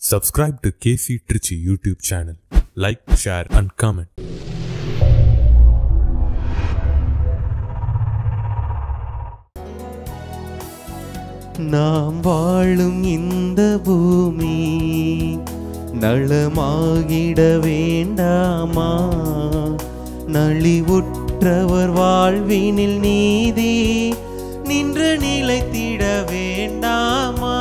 Subscribe to KC Trichy YouTube channel. Like, share, and comment. நாம் வாழும் இந்த பூமி நலமாகிட வேண்டாமா நலிவுற்றவர் வாழ்வினில் நீதி நின்று நிலைத்திட வேண்டாமா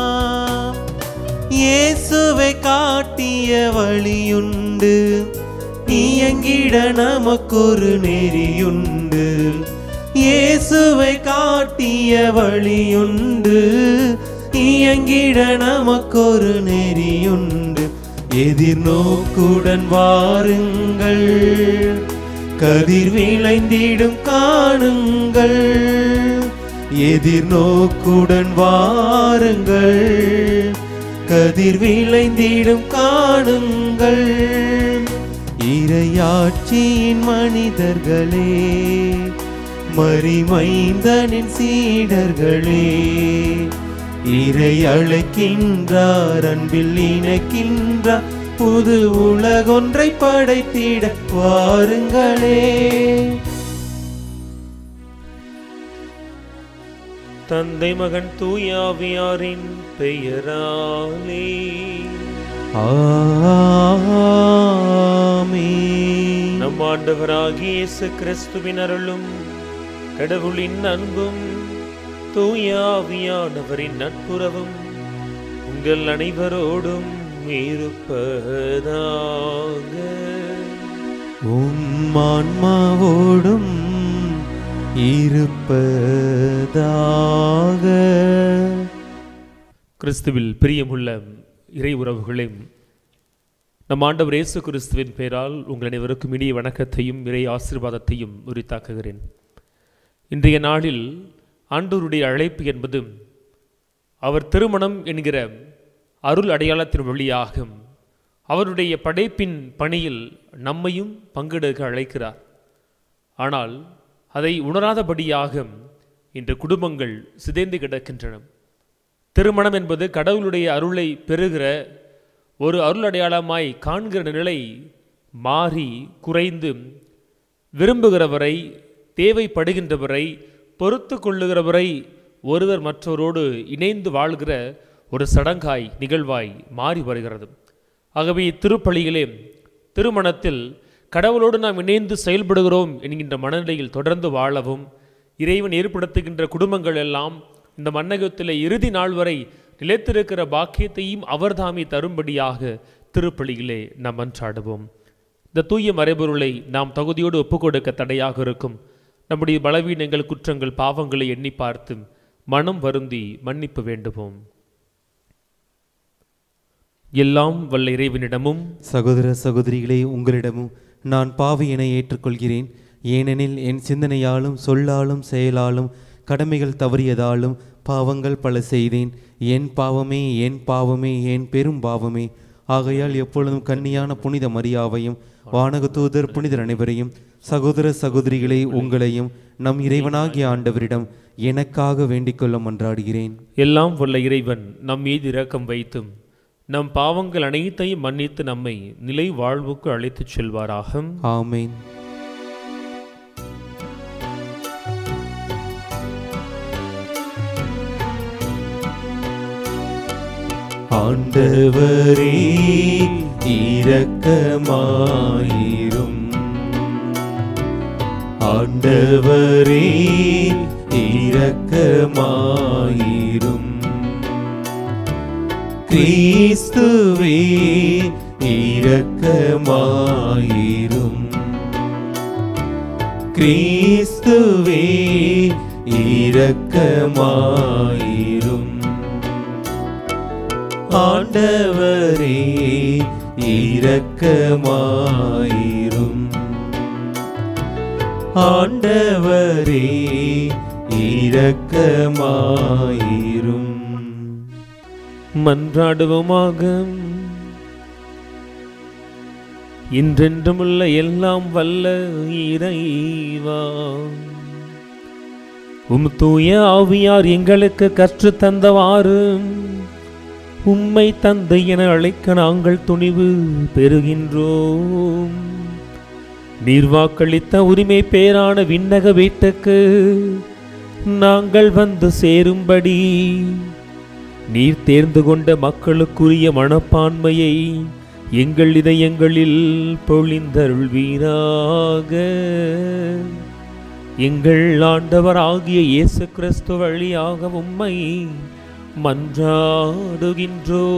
இயேசுவை காட்டிய வழியுண்டு இயங்கிட நமக்கொரு நெறியுண்டு இயேசுவை காட்டிய வழியுண்டு இயங்கிட நமக்கொரு நெறியுண்டு எதிர்நோக்குடன் வாருங்கள் கதிர் விளைந்திடும் காணுங்கள் எதிர்நோக்குடன் வாருங்கள் கதிர் விளைந்திடும் காணுங்கள் இரையாட்சியின் மனிதர்களே மறிமைந்தனின் சீடர்களே இறை அழைக்கின்றார் அன்பில் இணைக்கின்றார் புது உலகொன்றை படைத்திட வாருங்களே தந்தை மகன் தூயாவியாரின் பெயராலே ஆமென். நம் ஆண்டவராகிய இயேசு கிறிஸ்துவின் அருளும் கடவுளின் அன்பும் தூயாவியானவரின் நட்புறவும் உங்கள் அனைவரோடும் இருப்பதாக உம் ஆன்மாவோடும் இருப்பதாக கிறிஸ்துவில் பிரியமுள்ள இறை உறவுகளே நம் ஆண்டவர் இயேசு கிறிஸ்துவின் பெயரால் உங்கள் அனைவருக்கும் இனிய வணக்கத்தையும் இறை ஆசீர்வாதத்தையும் உரித்தாக்குகிறேன் இன்றைய நாளில் ஆண்டவருடைய அழைப்பு என்பது அவர் திருமணம் என்கிற அருள் அடையாளத்தின் வழியாக அவருடைய படைப்பின் பணியில் நம்மையும் பங்கெடுக்க அழைக்கிறார் ஆனால் அதை உணராதபடியாக இன்று குடும்பங்கள் சிதைந்து கிடக்கின்றன திருமணம் என்பது கடவுளுடைய அருளை பெறுகிற ஒரு அருள் அடையாளமாய் காண்கிற நிலை மாறி குறைந்து விரும்புகிறவரை தேவைப்படுகின்றவரை பொறுத்து கொள்ளுகிறவரை ஒருவர் மற்றவரோடு இணைந்து வாழ்கிற ஒரு சடங்காய் நிகழ்வாய் மாறி வருகிறது ஆகவே திருப்பலியிலே திருமணத்தில் கடவுளோடு நாம் இணைந்து செயல்படுகிறோம் என்கின்ற மனநிலையில் தொடர்ந்து வாழவும் இறைவன் ஏற்படுத்துகின்ற குடும்பங்கள் எல்லாம் இந்த மன்னகத்திலே இறுதி நாள் வரை நிலைத்திருக்கிற பாக்கியத்தையும் அவர்தாமே தரும்படியாக திருப்பலியிலே நாம் மன்றாடுவோம் இந்த தூய மறைபொருளை நாம் தகுதியோடு ஒப்புக்கொடுக்க தடையாக இருக்கும் நம்முடைய பலவீனங்கள் குற்றங்கள் பாவங்களை எண்ணி பார்த்து மனம் வருந்தி மன்னிப்பு வேண்டுவோம் எல்லாம் வல்ல இறைவனிடமும் சகோதர சகோதரிகளே உங்களிடமும் நான் பாவியனை ஏற்றுக்கொள்கிறேன் ஏனெனில் என் சிந்தனையாலும் சொல்லாலும் செயலாலும் கடமைகள் தவறியதாலும் பாவங்கள் பல செய்தேன் என் பாவமே என் பாவமே என் பெரும் பாவமே ஆகையால் எப்பொழுதும் கன்னியான புனித மரியாவையும் வானக தூதர் புனிதர் அனைவரையும் சகோதர சகோதரிகளே உங்களையும் நம் இறைவனாகிய ஆண்டவரிடம் எனக்காக வேண்டிக்கொள்ள மன்றாடுகிறேன் எல்லாம் வல்ல இறைவன் நம் மீது இரக்கம் வைத்தும் நம் பாவங்கள் அனைத்தையும் மன்னித்து நம்மை நிலை வாழ்வுக்கு அழைத்துச் செல்வாராக ஆமேன் ஆண்டவரே இரக்கமாயிரும் ஆண்டவரே இரக்கமாயிரும் கிறிஸ்துவே இரக்கமாயிரும் கிறிஸ்துவே இரக்கமாயிரும் ஆண்டவரே இரக்கமாயிரும் ஆண்டவரே இரக்கமாயிரும் மன்றாடுவோமாக இன்றென்றுமுள்ள எல்லாம் வல்ல இறைவா உம் தூய ஆவியார் எங்களுக்கு கற்றுத் தந்தவாறு உம்மை தந்தை என அழைக்க நாங்கள் துணிவு பெறுகின்றோம் நீர் வாக்களித்த உரிமை பேரான விண்ணக வீட்டுக்கு நாங்கள் வந்து சேரும்படி நீர் தேர்ந்து கொண்ட மக்களுக்குரிய மனப்பான்மையை எங்கள் இதயங்களில் பொழிந்தருள்வீராக எங்கள் ஆண்டவர் ஆகிய இயேசு கிறிஸ்து வழியாக உம்மை மன்றாடுகின்றோ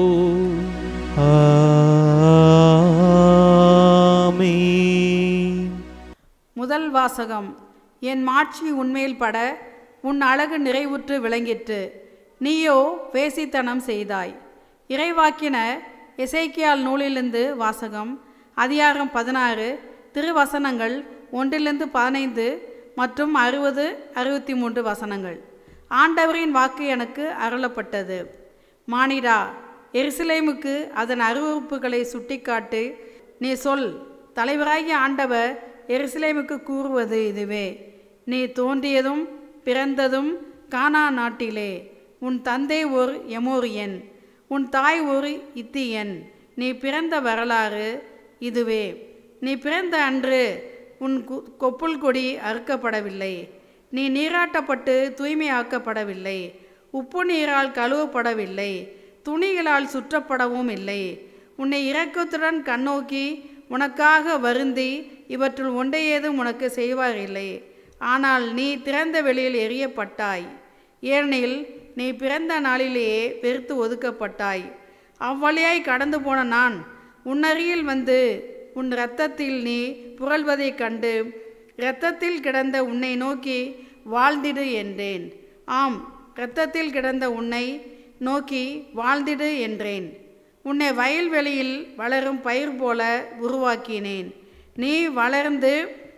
ஆமென். முதல் வாசகம் என் மாட்சி உன்மேல் பட உன் அழகு நிறைவுற்று விளங்கிற்று நீயோ வேசித்தனம் செய்தாய் இறைவாக்கின எசேக்கியால் நூலிலிருந்து வாசகம் அதிகாரம் பதினாறு திருவசனங்கள் ஒன்றிலிருந்து பதினைந்து மற்றும் அறுபது அறுபத்தி மூன்று வசனங்கள் ஆண்டவரின் வாக்கு எனக்கு அருளப்பட்டது மானிடா எருசலேமுக்கு அதன் அருவறுப்புகளை சுட்டிக்காட்டு நீ சொல் தலைவராகிய ஆண்டவர் எருசலேமுக்கு கூறுவது இதுவே நீ தோன்றியதும் பிறந்ததும் கானா நாட்டிலே உன் தந்தை ஒரு எமோரியன் உன் தாய் ஒரு இத்தியன் நீ பிறந்த வரலாறு இதுவே நீ பிறந்த அன்று உன் கு- கொப்புள் கொடி அறுக்கப்படவில்லை நீ நீராட்டப்பட்டு தூய்மையாக்கப்படவில்லை உப்பு நீரால் கழுவப்படவில்லை துணிகளால் சுற்றப்படவும் இல்லை உன்னை இரக்கத்துடன் கண்ணோக்கி உனக்காக வருந்தி இவற்றுள் ஒன்றையேதும் உனக்கு செய்வார் இல்லை ஆனால் நீ திறந்த வெளியில் எறியப்பட்டாய் ஏனெனில் நீ பிறந்த நாளிலேயே வெறுத்து ஒதுக்கப்பட்டாய் அவ்வழியாய் கடந்து போன நான் உன்னருகில் வந்து உன் இரத்தத்தில் நீ புரள்வதைக் கண்டு இரத்தத்தில் கிடந்த உன்னை நோக்கி வாழ்ந்திடு என்றேன் ஆம் இரத்தத்தில் கிடந்த உன்னை நோக்கி வாழ்ந்திடு என்றேன் உன்னை வயல்வெளியில் வளரும் பயிர் போல உருவாக்கினேன் நீ வளர்ந்து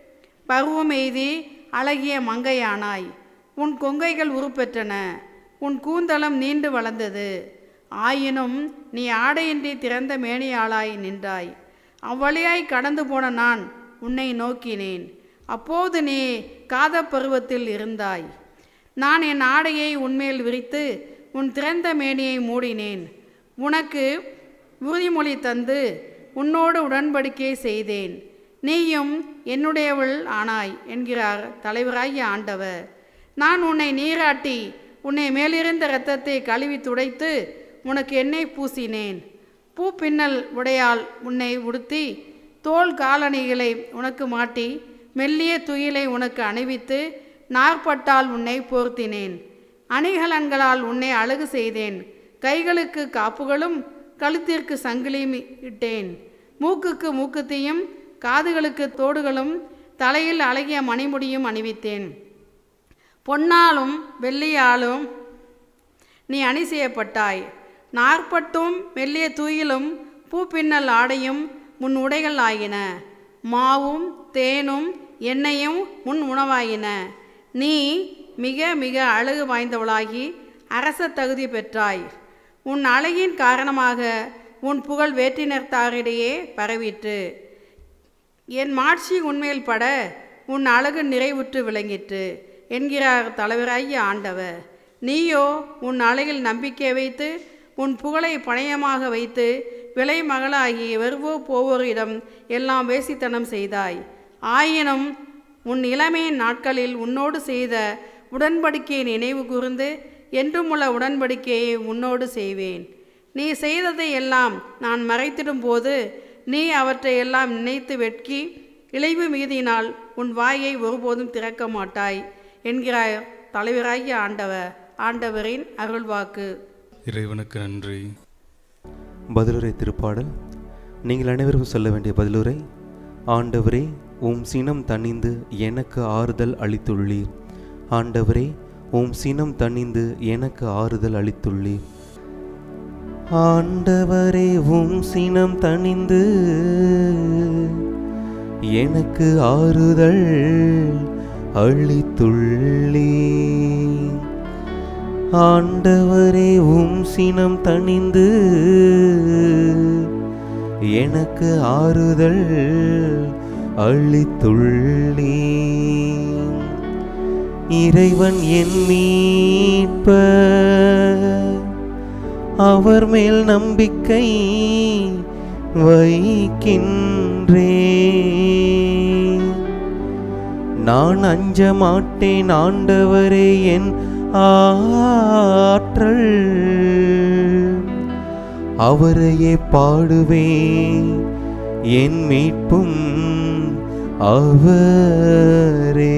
பருவம் எய்தி அழகிய மங்கையானாய் உன் கொங்கைகள் உருப்பெற்றன உன் கூந்தலம் நீண்டு வளர்ந்தது ஆயினும் நீ ஆடையின்றி திறந்த மேனியாளாய் நின்றாய் அவ்வழியாய் கடந்து போன நான் உன்னை நோக்கினேன் அப்போது நீ காதப் பருவத்தில் இருந்தாய் நான் என் ஆடையை உன்மேல் விரித்து உன் திறந்த மேனியை மூடினேன் உனக்கு உறுதிமொழி தந்து உன்னோடு உடன்படிக்கை செய்தேன் நீயும் என்னுடையவள் ஆனாய் என்கிறார் தலைவராகிய ஆண்டவர் நான் உன்னை நீராட்டி உன்னை மேலிருந்த இரத்தத்தை கழுவி துடைத்து உனக்கு எண்ணெய் பூசினேன் பூ பின்னல் உடையால் உன்னை உடுத்தி தோல் காலணிகளை உனக்கு மாட்டி மெல்லிய துயிலை உனக்கு அணிவித்து நாற்பட்டால் உன்னை போர்த்தினேன் அணிகலன்களால் உன்னை அழகு செய்தேன் கைகளுக்கு காப்புகளும் கழுத்திற்கு சங்கிலியும் இட்டேன் மூக்குக்கு மூக்குத்தியும் காதுகளுக்கு தோடுகளும் தலையில் அழகிய மணிமுடியும் அணிவித்தேன் பொன்னாலும் வெள்ளியாலும் நீ அணி செய்யப்பட்டாய் நாற்பட்டும் மெல்லிய தூயிலும் பூப்பின்னல் ஆடையும் முன் உடைகள் ஆயின மாவும் தேனும் எண்ணெயும் முன் உணவாயின நீ மிக மிக அழகு வாய்ந்தவளாகி அரச தகுதி பெற்றாய் உன் அழகின் காரணமாக உன் புகழ் வேற்றினத்தாரிடையே பரவிற்று என் மாட்சி உன்மேல் பட உன் அழகு நிறைவுற்று விளங்கிற்று என்கிறார் தலைவராகிய ஆண்டவர் நீயோ உன் அழகில் நம்பிக்கை வைத்து உன் புகழை பணயமாக வைத்து விலை மகளாகி வருவோ போவோரிடம் எல்லாம் வேசித்தனம் செய்தாய் ஆயினும் உன் இளமையின் நாட்களில் உன்னோடு செய்த உடன்படிக்கையை நினைவு கூர்ந்து என்றுமுள்ள உடன்படிக்கையை உன்னோடு செய்வேன் நீ செய்ததை எல்லாம் நான் மறைத்திடும் போது நீ அவற்றை எல்லாம் நினைத்து வெட்கி இளைவு மீதினால் உன் வாயை ஒருபோதும் திறக்க மாட்டாய் என்கிறார் தலைவராகிய ஆண்டவர் ஆண்டவரின் அருள்வாக்கு இறைவனுக்கு நன்றி பதிலுரை திருப்பாடல் நீங்கள் அனைவரும் சொல்ல வேண்டிய பதிலுரை ஆண்டவரே உம் சினம் தணிந்து எனக்கு ஆறுதல் அளித்துள்ளீர் ஆண்டவரே உம் சினம் தணிந்து எனக்கு ஆறுதல் அளித்துள்ளீர் ஆண்டவரே உம் சினம் தணிந்து எனக்கு ஆறுதல் அளித்துள்ளீர் ஆண்டவரே உம் சினம் தணிந்து எனக்கு ஆறுதல் அளித்துள்ளீ இறைவன் என் மீட்ப அவர் மேல் நம்பிக்கை வைக்கின்றேன் நான் அஞ்ச மாட்டேன் ஆண்டவரே என் ஆற்றல் அவரையே பாடுவேன் என் மீட்பும் அவரே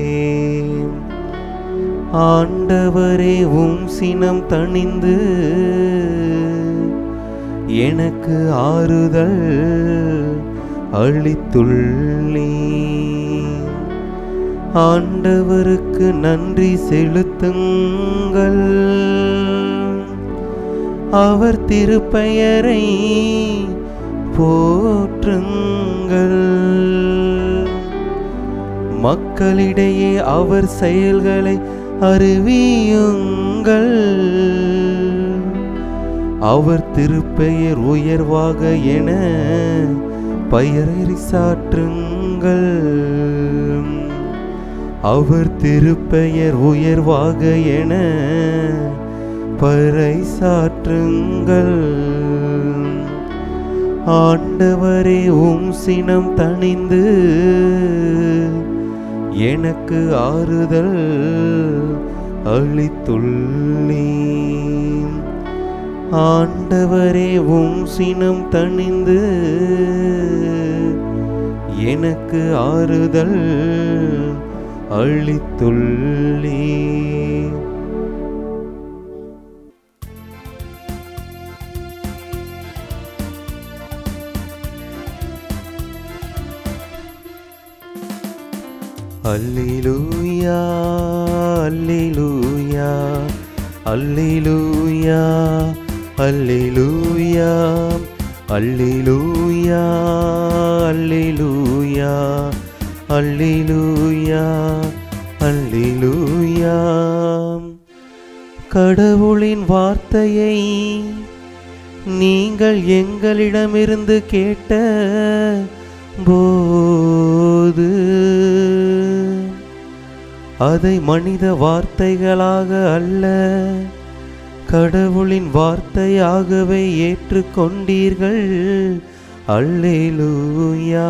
ஆண்டவரே உம் சினம் தணிந்து எனக்கு ஆறுதல் அளித்துள்ளே ஆண்டவருக்கு நன்றி செலுத்துங்கள் அவர் திருப்பெயரை போற்றுங்கள் மக்களிடையே அவர் செயல்களை அறிவியுங்கள் அவர் திருப்பெயர் உயர்வாக என பெயரை சாற்றுங்கள் அவர் திருப்பெயர் உயர்வாக என பறை சாற்றுங்கள் ஆண்டவரே உம் சினம் தணிந்து எனக்கு ஆறுதல் அளித்துள்ளேன் ஆண்டவரே உம் சினம் தணிந்து எனக்கு ஆறுதல் அளித்துள்ளேன் அல்லேலூயா அல்லேலூயா அல்லேலூயா அல்லேலூயா அல்லேலூயா அல்லேலூயா அல்லேலூயா அல்லேலூயா கடவுளின் வார்த்தையை நீங்கள் எங்களிடமிருந்து கேட்ட போது அதை மனித வார்த்தைகளாக அல்ல கடவுளின் வார்த்தையாகவே ஏற்றுக்கொண்டீர்கள் அல்லேலூயா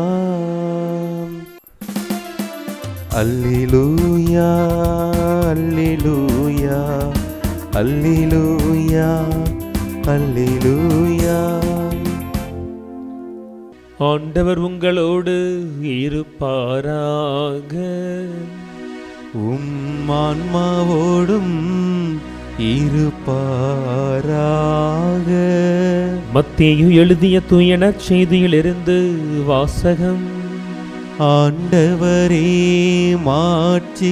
அல்லேலூயா அல்லேலூயா அல்லேலூயா அல்லேலூயா ஆண்டவர் உங்களோடு இருப்பாராக உம் ஆன்மாவோடும் இருப்பாராக மத்தேயு எழுதிய தூயன செய்தியிலிருந்து வாசகம் ஆண்டவரே மாட்சி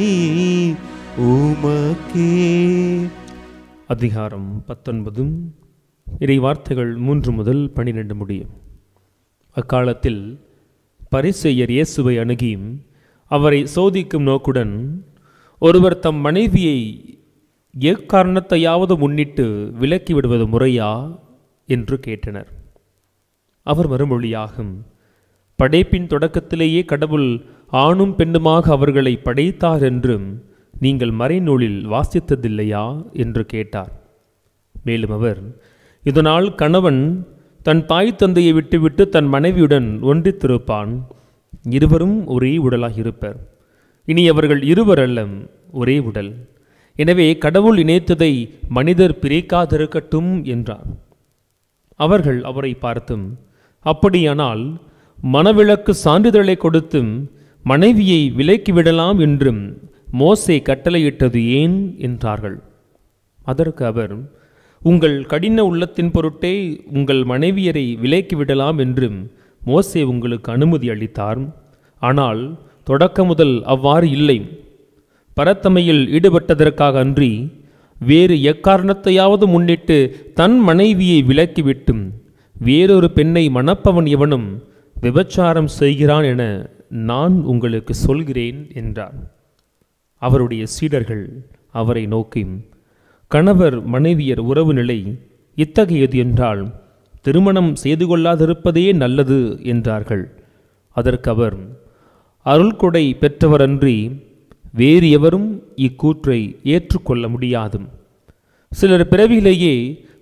உமக்கே அதிகாரம் பத்தொன்பதும் இறை வார்த்தைகள் மூன்று முதல் பன்னிரண்டு முடியும் அக்காலத்தில் பரிசெயர் இயேசுவை அணுகி அவரை சோதிக்கும் நோக்குடன் ஒருவர் தம் மனைவியை எக்காரணத்தையாவது முன்னிட்டு விலக்கி விடுவது முறையா என்று கேட்டனர் அவர் மறுமொழியாகும் படைப்பின் தொடக்கத்திலேயே கடவுள் ஆணும் பெண்ணுமாக அவர்களை படைத்தார் என்றும் நீங்கள் மறைநூலில் வாசித்ததில்லையா என்று கேட்டார் மேலும் அவர் இதனால் கணவன் தன் தாய் தந்தையை விட்டுவிட்டு தன் மனைவியுடன் ஒன்றித்திருப்பான் இருவரும் ஒரே உடலாக இருப்பர் இனி அவர்கள் இருவர் அல்ல ஒரே உடல் எனவே கடவுள் இணைத்ததை மனிதர் பிரிக்காதிருக்கட்டும் என்றார் அவர்கள் அவரை பார்த்தும் அப்படியானால் மனவிலக்கு சான்றிதழை கொடுத்தும் மனைவியை விலக்கி விடலாம் என்றும் மோசே கட்டளையிட்டது ஏன் என்றார்கள் அதற்கு அவர் உங்கள் கடின உள்ளத்தின் பொருட்டே உங்கள் மனைவியரை விலக்கி விடலாம் என்றும் மோசே உங்களுக்கு அனுமதி அளித்தார் ஆனால் தொடக்க முதல் அவ்வாறு இல்லை பரத்தமையில் ஈடுபட்டதற்காக அன்றி வேறு எக்காரணத்தையாவது முன்னிட்டு தன் மனைவியை விலக்கிவிட்டும் வேறொரு பெண்ணை மணப்பவன் எவனும் விபச்சாரம் செய்கிறான் என நான் உங்களுக்கு சொல்கிறேன் என்றார் அவருடைய சீடர்கள் அவரை நோக்கி கணவர் மனைவியர் உறவு நிலை இத்தகையது என்றால் திருமணம் செய்து கொள்ளாதிருப்பதே நல்லது என்றார்கள் அதற்கு அவர் அருள்கொடை பெற்றவரன்றி வேறு எவரும் இக்கூற்றை ஏற்றுக்கொள்ள முடியாது சிலர் பிறவியிலேயே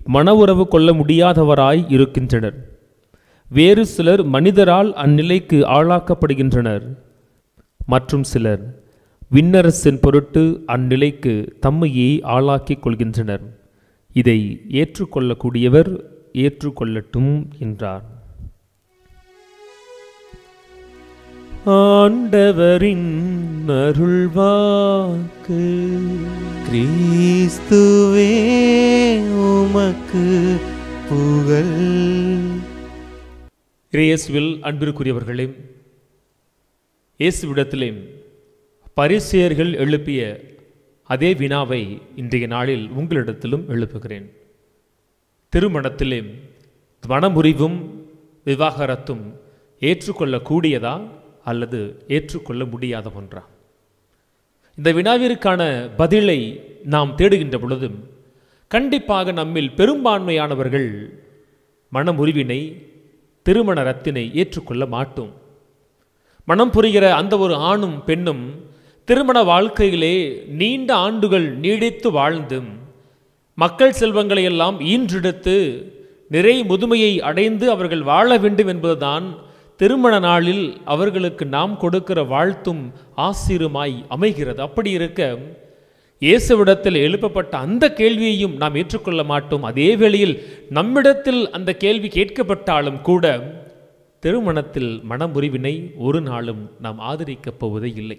மன உறவு கொள்ள முடியாதவராய் இருக்கின்றனர் வேறு சிலர் மனிதரால் அந்நிலைக்கு ஆளாக்கப்படுகின்றனர் மற்றும் சிலர் விண்ணரசின் பொருட்டு அந்நிலைக்கு தம்மையே ஆளாக்கிக் கொள்கின்றனர் இதை ஏற்றுக்கொள்ளக்கூடியவர் ஏற்றுக்கொள்ளட்டும் என்றார் ஆண்டவரின் அருள்வாக்கு கிறிஸ்துவே உமக்கு புகழ் இயேசுவில் அன்பிற்குரியவர்களே இயேசுவிடத்திலே பரிசேயர்கள் எழுப்பிய அதே வினாவை இன்றைய நாளில் உங்களிடத்திலும் எழுப்புகிறேன் திருமணத்திலே மனமுறிவும் விவாகரத்தும் ஏற்றுக்கொள்ளக்கூடியதா அல்லது ஏற்றுக்கொள்ள முடியாத ஒன்றா இந்த வினாவிற்கான பதிலை நாம் தேடுகின்ற பொழுது கண்டிப்பாக நம்மில் பெரும்பான்மையானவர்கள் மனமுறிவினை திருமண ரத்தினை ஏற்றுக்கொள்ள மாட்டோம் மனம் புரிகிற அந்த ஒரு ஆணும் பெண்ணும் திருமண வாழ்க்கையிலே நீண்ட ஆண்டுகள் நீடித்து வாழ்ந்து மக்கள் செல்வங்களை எல்லாம் ஈன்றெடுத்து நிறை முதுமையை அடைந்து அவர்கள் வாழ வேண்டும் என்பதுதான் திருமண நாளில் அவர்களுக்கு நாம் கொடுக்கிற வாழ்த்தும் ஆசிருமாய் அமைகிறது அப்படி இருக்க இயேசுவிடத்தில் எழுப்பப்பட்ட அந்த கேள்வியையும் நாம் ஏற்றுக்கொள்ள மாட்டோம் அதே வேளையில் நம்மிடத்தில் அந்த கேள்வி கேட்கப்பட்டாலும் கூட திருமணத்தில் மனமுறிவினை ஒரு நாளும் நாம் ஆதரிக்கப் போவதே இல்லை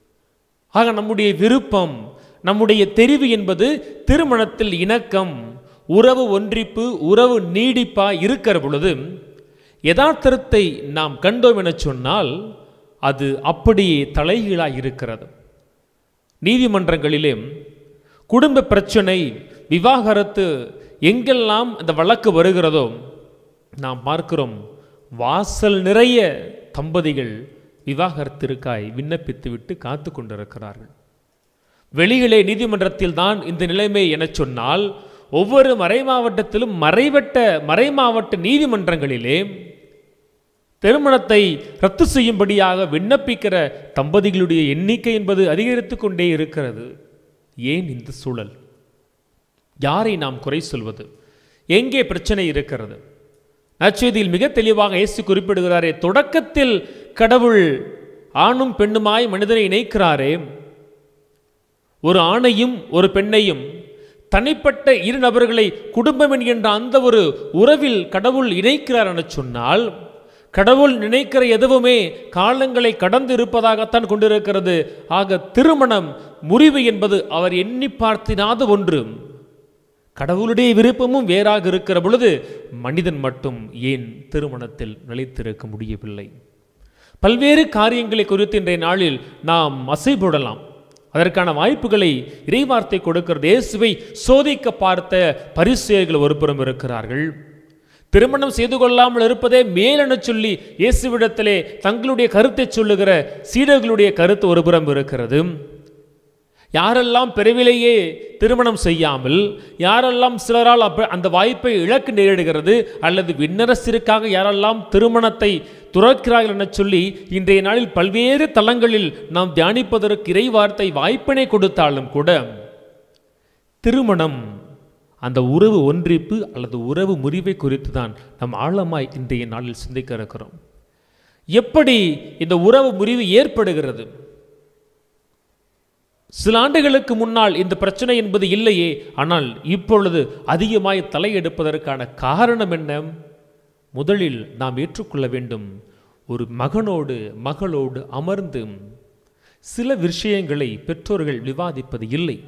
ஆக நம்முடைய விருப்பம் நம்முடைய தெரிவு என்பது திருமணத்தில் இணக்கம் உறவு ஒன்றிப்பு உறவு நீடிப்பா இருக்கிற பொழுது யதார்த்தத்தை நாம் கண்டோம் என சொன்னால் அது அப்படியே தலைகீழாய் இருக்கிறது நீதிமன்றங்களிலே குடும்ப பிரச்சனை விவாகரத்து எங்கெல்லாம் அந்த வழக்கு வருகிறதோ நாம் பார்க்கிறோம் வாசல் நிறைய தம்பதிகள் விவாகரத்திற்காய் விண்ணப்பித்துவிட்டு காத்து கொண்டிருக்கிறார்கள் வெளியிலே நீதிமன்றத்தில் தான் இந்த நிலைமை என சொன்னால் ஒவ்வொரு மறைமாவட்டத்திலும் மறைவட்ட மறைமாவட்ட நீதிமன்றங்களிலே திருமணத்தை ரத்து செய்யும்படியாக விண்ணப்பிக்கிற தம்பதிகளுடைய எண்ணிக்கை என்பது அதிகரித்து கொண்டே இருக்கிறது ஏன் இந்த சூழல் யாரை நாம் குறை சொல்வது எங்கே பிரச்சனை இருக்கிறது நற்செய்தியில் மிக தெளிவாக இயேசு குறிப்பிடுகிறாரே தொடக்கத்தில் கடவுள் ஆணும் பெண்ணுமாய் மனிதனை இணைக்கிறாரே ஒரு ஆணையும் ஒரு பெண்ணையும் தனிப்பட்ட இரு நபர்களை குடும்பம் என்கின்ற அந்த ஒரு உறவில் கடவுள் இணைக்கிறார் என சொன்னால் கடவுள் நினைக்கிற எதுவுமே காலங்களை கடந்து இருப்பதாகத்தான் கொண்டிருக்கிறது ஆக திருமணம் முறிவு என்பது அவர் எண்ணி பார்த்தினாத ஒன்று கடவுளுடைய விருப்பமும் வேறாக இருக்கிற பொழுது மனிதன் மட்டும் ஏன் திருமணத்தில் நிலைத்திருக்க முடியவில்லை பல்வேறு காரியங்களை குறித்து இன்றைய நாளில் நாம் அசைபோடலாம் அதற்கான வாய்ப்புகளை இறைவார்த்தை கொடுக்கிறது இயேசுவை சோதிக்க பார்த்த பரிசெயர்கள் ஒருபுறம் இருக்கிறார்கள் திருமணம் செய்து கொள்ளாமல் இருப்பதே மேலென சொல்லி இயேசுவிடத்திலே தங்களுடைய கருத்தை சொல்லுகிற சீடர்களுடைய கருத்து ஒருபுறம் இருக்கிறது யாரெல்லாம் பிறவிலேயே திருமணம் செய்யாமல் யாரெல்லாம் சிலரால் அப்ப அந்த வாய்ப்பை இழக்க நேரிடுகிறது அல்லது விண்ணரசிற்காக யாரெல்லாம் திருமணத்தை துறக்கிறார்கள் என சொல்லி இன்றைய நாளில் பல்வேறு தளங்களில் நாம் தியானிப்பதற்கு இறைவார்த்தை வாய்ப்பினை கொடுத்தாலும் கூட திருமணம் அந்த உறவு ஒன்றிப்பு அல்லது உறவு முறிவை குறித்து தான் நாம் ஆழமாய் இன்றைய நாளில் சிந்திக்க இருக்கிறோம் எப்படி இந்த உறவு முறிவு ஏற்படுகிறது சில ஆண்டுகளுக்கு முன்னால் இந்த பிரச்சனை என்பது இல்லையே ஆனால் இப்பொழுது அதிகமாய் தலையெடுப்பதற்கான காரணம் என்ன முதலில் நாம் ஏற்றுக்கொள்ள வேண்டும் ஒரு மகனோடு மகளோடு அமர்ந்து சில விஷயங்களை பெற்றோர்கள் விவாதிப்பது இல்லை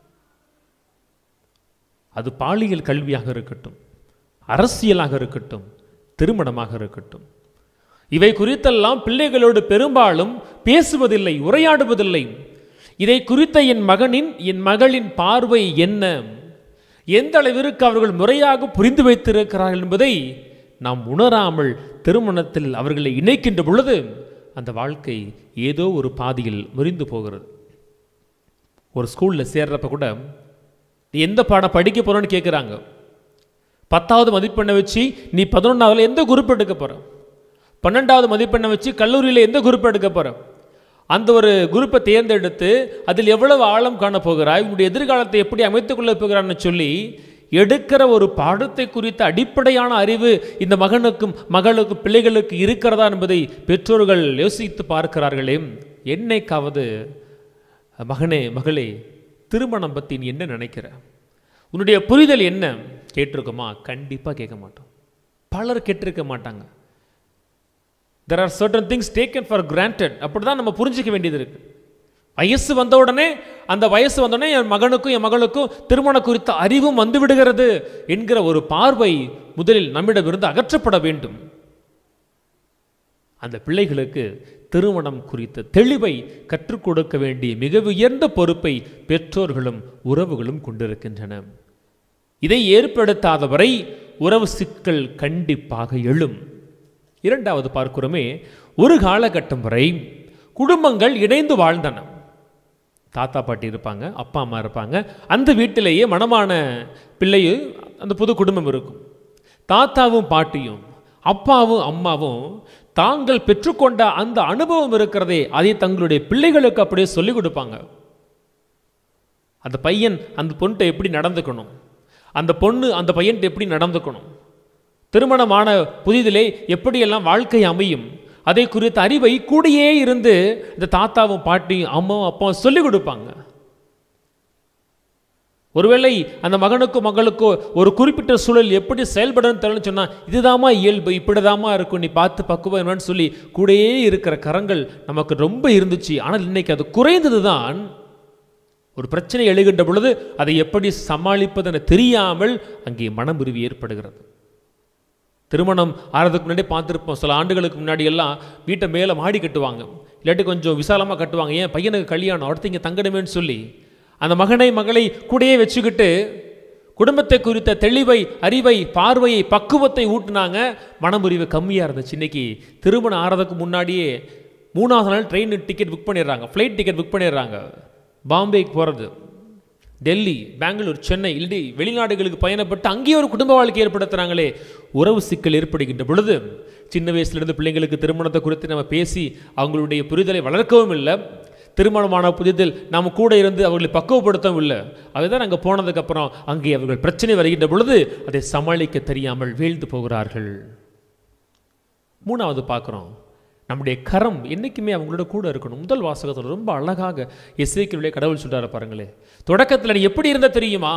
அது பாலியல் கல்வியாக இருக்கட்டும் அரசியலாக இருக்கட்டும் திருமணமாக இருக்கட்டும் இவை குறித்தெல்லாம் பிள்ளைகளோடு பெரும்பாலும் பேசுவதில்லை உரையாடுவதில்லை இதை குறித்த என் மகனின் என் மகளின் பார்வை என்ன எந்த அளவிற்கு அவர்கள் முறையாக புரிந்து வைத்திருக்கிறார்கள் என்பதை நாம் உணராமல் திருமணத்தில் அவர்களை இணைக்கின்ற பொழுது அந்த வாழ்க்கை ஏதோ ஒரு பாதியில் முறிந்து போகிறது ஒரு ஸ்கூலில் சேர்றப்ப கூட நீ எந்த பாடம் படிக்க போகிறோன்னு கேட்குறாங்க பத்தாவது மதிப்பெண்ணை வச்சு நீ பதினொன்றாவதுல எந்த குரூப் எடுக்க போகிற பன்னெண்டாவது மதிப்பெண்ணை வச்சு கல்லூரியில் எந்த குரூப் எடுக்க போகிற அந்த ஒரு குரூப்பை தேர்ந்தெடுத்து அதில் எவ்வளவு ஆழம் காண போகிறாய் உன்னுடைய எதிர்காலத்தை எப்படி அமைத்துக் கொள்ளப் போகிறான்னு சொல்லி எடுக்கிற ஒரு பாடத்தை குறித்த அடிப்படையான அறிவு இந்த மகனுக்கும் மகளுக்கும் பிள்ளைகளுக்கு இருக்கிறதா என்பதை பெற்றோர்கள் யோசித்து பார்க்கிறார்களே என்னைக்காவது மகனே மகளே திருமணம் பற்றி நீ என்ன நினைக்கிற உன்னுடைய புரிதல் என்ன கேட்டிருக்குமா கண்டிப்பாக கேட்க மாட்டோம் பலர் கேட்டிருக்க மாட்டாங்க there are certain things taken for granted அப்படி தான் நம்ம புரிஞ்சிக்க வேண்டியது இருக்கு வயசு வந்த உடனே அந்த வயசு வந்த உடனே என் மகனுக்கும் என் மகளுக்கும் திருமணம் குறித்த அறிவும் வந்து விடுகிறது என்கிற ஒரு பார்வை முதலில் நம்மிடமிருந்து அகற்றப்பட வேண்டும் அந்த பிள்ளைகளுக்கு திருமணம் குறித்த தெளிவை கற்றுக் கொடுக்க வேண்டிய மிக உயர்ந்த பொறுப்பை பெற்றோர்களும் உறவுகளும் கொண்டிருக்கின்றன இதை ஏற்படுத்தாதவரை உறவு சிக்கல் கண்டிப்பாக எழும் இரண்டாவது பார்க்கிறோமே ஒரு காலகட்டம் வரை குடும்பங்கள் இணைந்து வாழ்ந்தன தாத்தா பாட்டி இருப்பாங்க அப்பா அம்மா இருப்பாங்க அந்த வீட்டிலேயே மணமான பிள்ளையு அந்த புது குடும்பம் இருக்கும் தாத்தாவும் பாட்டியும் அப்பாவும் அம்மாவும் தாங்கள் பெற்றுக்கொண்ட அந்த அனுபவம் இருக்கிறதே அதை தங்களுடைய பிள்ளைகளுக்கு அப்படியே சொல்லிக் கொடுப்பாங்க அந்த பையன் அந்த பொண்ணுகிட்ட எப்படி நடந்துக்கணும் அந்த பொண்ணு அந்த பையன்கிட்ட எப்படி நடந்துக்கணும் திருமணமான புதிதிலே எப்படியெல்லாம் வாழ்க்கை அமையும் அதை குறித்த அறிவை கூடயே இருந்து இந்த தாத்தாவும் பாட்டியும் அம்மாவும் அப்பாவும் சொல்லிக் கொடுப்பாங்க ஒருவேளை அந்த மகனுக்கோ மகளுக்கோ ஒரு குறிப்பிட்ட சூழல் எப்படி செயல்படணும்னு தெரியலன்னு சொன்னால் இதுதாம்மா இயல்பு இப்படிதாம்மா இருக்கும் நீ பார்த்து பக்குவம்னு சொல்லி கூடயே இருக்கிற கரங்கள் நமக்கு ரொம்ப இருந்துச்சு ஆனால் இன்னைக்கு அது குறைந்தது தான் ஒரு பிரச்சனை எழுகின்ற பொழுது அதை எப்படி சமாளிப்பதென தெரியாமல் அங்கே மனமுறிவு ஏற்படுகிறது திருமணம் ஆறதுக்கு முன்னாடி பார்த்துருப்போம் சில ஆண்டுகளுக்கு முன்னாடி எல்லாம் வீட்டை மேலே மாடி கட்டுவாங்க இல்லாட்டி கொஞ்சம் விசாலமாக கட்டுவாங்க ஏன் பையனுக்கு கல்யாணம் அடுத்து இங்கே தங்கணுமேன்னு சொல்லி அந்த மகனை மகளை கூடயே வச்சுக்கிட்டு குடும்பத்தை குறித்த தெளிவை அறிவை பார்வையை பக்குவத்தை ஊட்டினாங்க மனமுறிவு கம்மியாக இருந்துச்சு இன்னைக்கு திருமணம் ஆறதுக்கு முன்னாடியே மூணாவது நாள் ட்ரெயின் டிக்கெட் புக் பண்ணிடுறாங்க ஃப்ளைட் டிக்கெட் புக் பண்ணிடுறாங்க பாம்பேக்கு போகிறது டெல்லி பெங்களூர் சென்னை இல்லாட்டி வெளிநாடுகளுக்கு பயணப்பட்டு அங்கேயே ஒரு குடும்ப வாழ்க்கை ஏற்படுத்துகிறாங்களே உறவு சிக்கல் ஏற்படுகின்ற பொழுது சின்ன வயசுலேருந்து பிள்ளைங்களுக்கு திருமணத்தை குறித்து நம்ம பேசி அவங்களுடைய புரிதலை வளர்க்கவும் இல்லை திருமணமான புதிதில் நாம் கூட இருந்து அவர்களை பக்குவப்படுத்தவும் இல்லை அதுதான் அங்கே போனதுக்கப்புறம் அங்கே அவர்கள் பிரச்சனை வருகின்ற பொழுது அதை சமாளிக்க தெரியாமல் வீழ்ந்து போகிறார்கள் மூணாவது பார்க்குறோம் நம்முடைய கரம் என்றைக்குமே அவங்களோட கூட இருக்கணும் முதல் வாசகத்தில் ரொம்ப அழகாக எஸ்ஐக்கியுடைய கடவுள் சொல்றாரு பாருங்களே தொடக்கத்தில் நீ எப்படி இருந்த தெரியுமா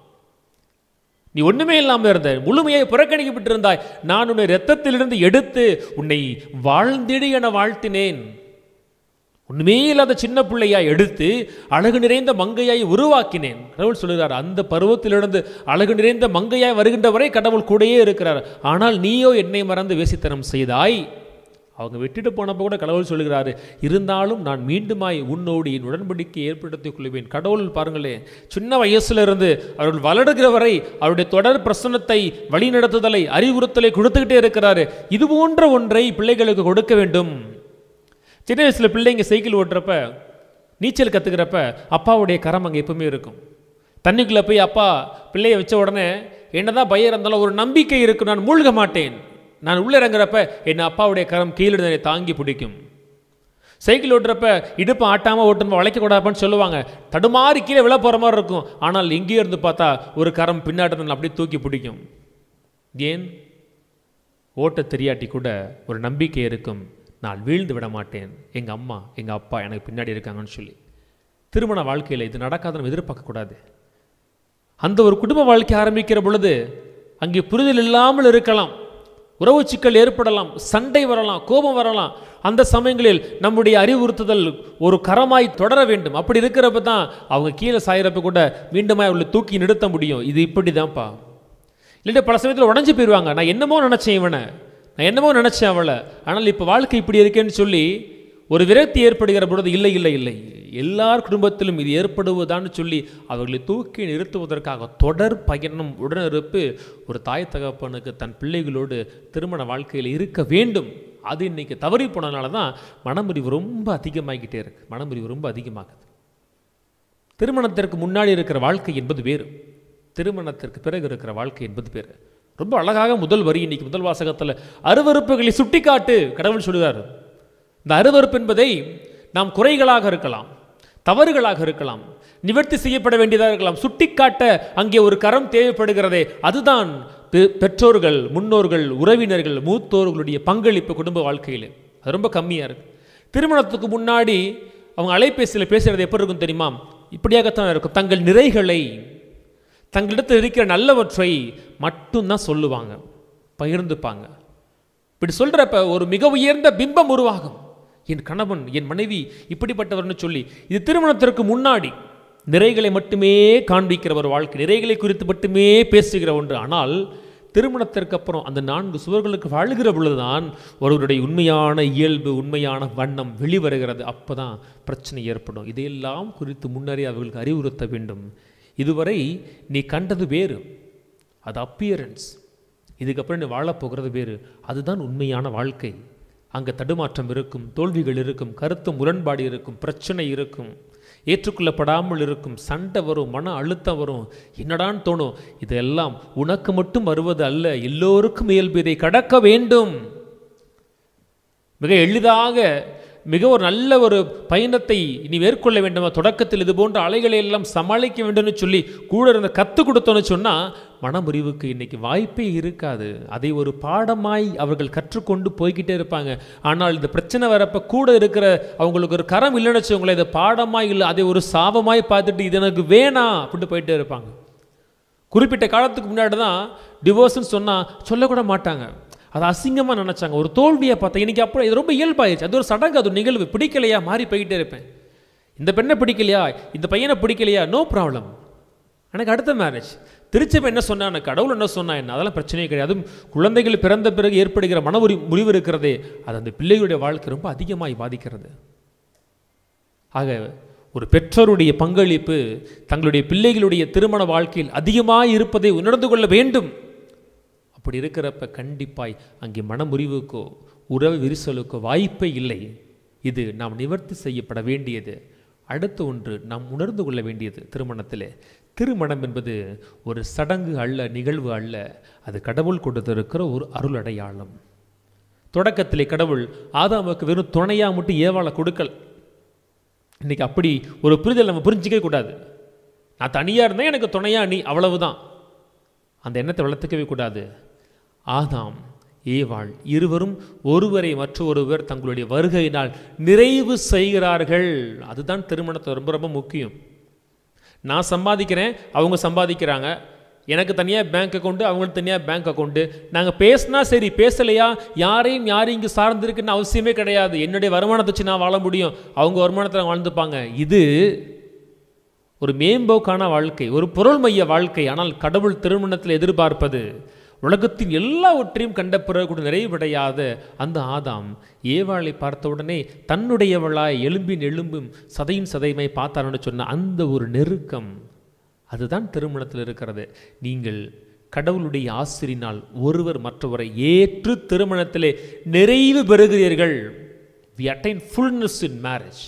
நீ ஒண்ணுமே இல்லாமல் இருந்த முழுமையாக புறக்கணிக்கப்பட்டிருந்தாய் நான் உன்னை இரத்தத்திலிருந்து எடுத்து உன்னை வாழ்ந்திடு என வாழ்த்தினேன் ஒண்ணுமே இல்லாத சின்ன பிள்ளையாய் எடுத்து அழகு நிறைந்த மங்கையாய் உருவாக்கினேன் கடவுள் சொல்லுகிறார் அந்த பருவத்திலிருந்து அழகு நிறைந்த மங்கையாய் வருகின்ற வரை கடவுள் கூடயே இருக்கிறார் ஆனால் நீயோ என்னை மறந்து வேசித்தனம் செய்தாய் அவங்க விட்டுட்டு போனப்போ கூட கடவுள் சொல்லுகிறாரு இருந்தாலும் நான் மீண்டுமாய் உன்னோடு என் உடன்படிக்கை ஏற்படுத்திக் கொள்வேன் கடவுள் பாருங்களேன் சின்ன வயசுல இருந்து அவர்கள் வளருகிற வரை அவருடைய தொடர் பிரசனத்தை வழிநடத்துதலை அறிவுறுத்தலை கொடுத்துக்கிட்டே இருக்கிறாரு இது போன்ற ஒன்றை பிள்ளைகளுக்கு கொடுக்க வேண்டும் சின்ன வயசில் பிள்ளைங்க சைக்கிள் ஓட்டுறப்ப நீச்சல் கற்றுக்கிறப்ப அப்பாவுடைய கரம் அங்கே எப்பவுமே இருக்கும் தண்ணிக்குள்ளே போய் அப்பா பிள்ளைய வச்ச உடனே என்னதான் பயம் இருந்தாலும் ஒரு நம்பிக்கை இருக்கு நான் மூழ்க மாட்டேன் நான் உள்ளே இறங்குறப்ப என் அப்பாவுடைய கரம் கீழே தாங்கி பிடிக்கும் சைக்கிள் ஓட்டுறப்ப இடுப்பு ஆட்டாமல் ஓட்டணும் வளைக்கக்கூடாதுன்னு சொல்லுவாங்க தடுமாறி கீழே விழ போகிற மாதிரி இருக்கும் ஆனால் எங்கேயோ இருந்து பார்த்தா ஒரு கரம் பின்னாடி அப்படியே தூக்கி பிடிக்கும் ஏன் ஓட்ட தெரியாட்டி கூட ஒரு நம்பிக்கை இருக்கும் நான் வீழ்ந்து விட மாட்டேன் எங்கள் அம்மா எங்கள் அப்பா எனக்கு பின்னாடி இருக்காங்கன்னு சொல்லி திருமண வாழ்க்கையில் இது நடக்காதுன்னு எதிர்பார்க்கக்கூடாது அந்த ஒரு குடும்ப வாழ்க்கை ஆரம்பிக்கிற பொழுது அங்கே புரிதல் இல்லாமல் இருக்கலாம் உறவு சிக்கல் ஏற்படலாம் சண்டை வரலாம் கோபம் வரலாம் அந்த சமயங்களில் நம்முடைய அறிவுறுத்துதல் ஒரு கரமாய் தொடர வேண்டும் அப்படி இருக்கிறப்ப தான் அவங்க கீழே சாயிறப்ப கூட மீண்டுமாய் அவளை தூக்கி நிறுத்த முடியும் இது இப்படி தான்ப்பா இல்லாட்டி பல சமயத்தில் உடஞ்சி போயிடுவாங்க நான் என்னமோ நினச்சேன் இவனை நான் என்னமோ நினச்சேன் அவளை ஆனால் இப்போ வாழ்க்கை இப்படி இருக்கேன்னு சொல்லி ஒரு விரக்தி ஏற்படுகிற பொழுது இல்லை இல்லை இல்லை எல்லார் குடும்பத்திலும் இது ஏற்படுவதான்னு சொல்லி அவர்களை தூக்கி நிறுத்துவதற்காக தொடர் பயணம் உடனிருப்பு ஒரு தாய் தகப்பனுக்கு தன் பிள்ளைகளோடு திருமண வாழ்க்கையில் இருக்க வேண்டும் அது இன்னைக்கு தவறி போனதுனால தான் மனமுறிவு ரொம்ப அதிகமாகிக்கிட்டே இருக்கு மனமுறிவு ரொம்ப அதிகமாகுது திருமணத்திற்கு முன்னாடி இருக்கிற வாழ்க்கை என்பது வேறு திருமணத்திற்கு பிறகு இருக்கிற வாழ்க்கை என்பது வேறு ரொம்ப அழகாக முதல் வரி இன்னைக்கு முதல் வாசகத்தில் அருவறுப்புகளை சுட்டிக்காட்டு கடவுள் சொல்லுவார் இந்த அருவறுப்பு என்பதை நாம் குறைகளாக இருக்கலாம் தவறுகளாக இருக்கலாம் நிவர்த்தி செய்யப்பட வேண்டியதாக இருக்கலாம் சுட்டிக்காட்ட அங்கே ஒரு கரம் தேவைப்படுகிறதே அதுதான் பெ- பெற்றோர்கள் முன்னோர்கள் உறவினர்கள் மூத்தோர்களுடைய பங்களிப்பு குடும்ப வாழ்க்கையில் அது ரொம்ப கம்மியாக இருக்கு திருமணத்துக்கு முன்னாடி அவங்க அலைபேசியில் பேசுகிறது எப்படி இருக்கும் தெரியுமா இப்படியாகத்தான் இருக்கும் தங்கள் நிறைகளை தங்களிடத்தில் இருக்கிற நல்லவற்றை மட்டும்தான் சொல்லுவாங்க பகிர்ந்துப்பாங்க இப்படி சொல்கிறப்ப ஒரு மிக உயர்ந்த பிம்பம் உருவாகும் என் கணவன் என் மனைவி இப்படிப்பட்டவர்னு சொல்லி இது திருமணத்திற்கு முன்னாடி நிறைகளை மட்டுமே காண்பிக்கிற ஒரு வாழ்க்கை நிறைகளை குறித்து மட்டுமே பேசுகிற ஒன்று ஆனால் திருமணத்திற்கு அப்புறம் அந்த நான்கு சுவர்களுக்கு வாழுகிற பொழுதுதான் ஒருவருடைய உண்மையான இயல்பு உண்மையான வண்ணம் வெளிவருகிறது அப்போ தான் பிரச்சனை ஏற்படும் இதையெல்லாம் குறித்து முன்னரே அவர்களுக்கு அறிவுறுத்த வேண்டும் இதுவரை நீ கண்டது வேறு அது அப்பியரன்ஸ் இதுக்கப்புறம் நீ வாழப்போகிறது வேறு அதுதான் உண்மையான வாழ்க்கை அங்கே தடுமாற்றம் இருக்கும் தோல்விகள் இருக்கும் கருத்து முரண்பாடு இருக்கும் பிரச்சனை இருக்கும் ஏற்றுக்கொள்ளப்படாமல் இருக்கும் சண்டை வரும் மன அழுத்தம் வரும் என்னடான்னு தோணும் இதெல்லாம் உனக்கு மட்டும் வருவது அல்ல எல்லோருக்கும் இயல்பு இதை கடக்க வேண்டும் மிக எளிதாக மிக ஒரு நல்ல ஒரு பயணத்தை நீ மேற்கொள்ள வேண்டுமா தொடக்கத்தில் இது போன்ற அலைகளை எல்லாம் சமாளிக்க வேண்டும்னு சொல்லி கூட இருந்த கற்றுக் கொடுத்தோன்னு சொன்னால் மனமுறிவுக்கு இன்னைக்கு வாய்ப்பே இருக்காது அதை ஒரு பாடமாய் அவர்கள் கற்றுக்கொண்டு போய்கிட்டே இருப்பாங்க ஆனால் இந்த பிரச்சனை வரப்ப கூட இருக்கிற அவங்களுக்கு ஒரு கரம் இல்லைன்னு வச்சுக்கோங்களேன் இதை பாடமாய் இல்லை அதை ஒரு சாபமாய் பார்த்துட்டு இது எனக்கு வேணாம் அப்படின்ட்டு போயிட்டே இருப்பாங்க குறிப்பிட்ட காலத்துக்கு முன்னாடி தான் டிவோர்ஸ்னு சொன்னால் சொல்லக்கூட மாட்டாங்க அது அசிங்கமாக நினச்சாங்க ஒரு தோல்வியை பார்த்தா இன்னைக்கு அப்புறம் இது ரொம்ப இயல்பாயிருச்சு அது ஒரு சடங்கு அது ஒரு நிகழ்வு பிடிக்கலையா மாறி போய்கிட்டே இருப்பேன் இந்த பெண்ணை பிடிக்கலையா இந்த பையனை பிடிக்கலையா நோ ப்ராப்ளம் எனக்கு அடுத்த மேரேஜ் திருச்சபை என்ன சொன்னா எனக்கு கடவுள் என்ன சொன்னா என்ன அதெல்லாம் பிரச்சனையே கிடையாது அதுவும் குழந்தைகள் பிறந்த பிறகு ஏற்படுகிற மன உரி முறிவு இருக்கிறதே அது அந்த பிள்ளைகளுடைய வாழ்க்கை ரொம்ப அதிகமாய் பாதிக்கிறது ஆக ஒரு பெற்றோருடைய பங்களிப்பு தங்களுடைய பிள்ளைகளுடைய திருமண வாழ்க்கையில் அதிகமாக இருப்பதை உணர்ந்து கொள்ள வேண்டும் அப்படி இருக்கிறப்ப கண்டிப்பாய் அங்கே மனமுறிவுக்கோ உறவு விரிசலுக்கோ வாய்ப்பே இல்லை இது நாம் நிவர்த்தி செய்யப்பட வேண்டியது அடுத்த ஒன்று நாம் உணர்ந்து கொள்ள வேண்டியது திருமணத்திலே திருமணம் என்பது ஒரு சடங்கு அல்ல நிகழ்வு அல்ல அது கடவுள் கொடுத்திருக்கிற ஒரு அருள் அடையாளம் தொடக்கத்திலே கடவுள் ஆதாமுக்கு வெறும் துணையாக மட்டும் ஏவாளை கொடுக்கல இன்னைக்கு அப்படி ஒரு புரிதல் நம்ம புரிஞ்சிக்கவே கூடாது நான் தனியாக இருந்தேன் எனக்கு துணையா நீ அவ்வளவுதான் அந்த எண்ணத்தை வளர்த்துக்கவே கூடாது ஆதாம் ஏவாள் இருவரும் ஒருவரை மற்றொருவர் தங்களுடைய வருகையினால் நிறைவு செய்கிறார்கள் அதுதான் திருமணத்தை ரொம்ப ரொம்ப முக்கியம் நான் சம்பாதிக்கிறேன் அவங்க சம்பாதிக்கிறாங்க எனக்கு தனியாக பேங்க் அக்கௌண்ட்டு அவங்களுக்கு தனியாக பேங்க் அக்கௌண்ட்டு நாங்கள் பேசினா சரி பேசலையா யாரையும் யாரையும் இங்கே சார்ந்திருக்குன்னு அவசியமே கிடையாது என்னுடைய வருமானத்தை வச்சு நான் வாழ முடியும் அவங்க வருமானத்தில் வாழ்ந்துப்பாங்க இது ஒரு மேம்போக்கான வாழ்க்கை ஒரு பொருள் மைய வாழ்க்கை ஆனால் கடவுள் திருமணத்தில் எதிர்பார்ப்பது உலகத்தின் எல்லாவற்றையும் கண்ட பிறகு கூட நிறைவடையாத அந்த ஆதாம் ஏவாளை பார்த்த உடனே தன்னுடையவளாய் எலும்பின் எலும்பும் சதையின் சதையுமை பார்த்தார்னு சொன்ன அந்த ஒரு நெருக்கம் அதுதான் திருமணத்தில் இருக்கிறது நீங்கள் கடவுளுடைய ஆசிரினால் ஒருவர் மற்றவரை ஏற்று திருமணத்திலே நிறைவு பெறுகிறீர்கள் we attain fullness in marriage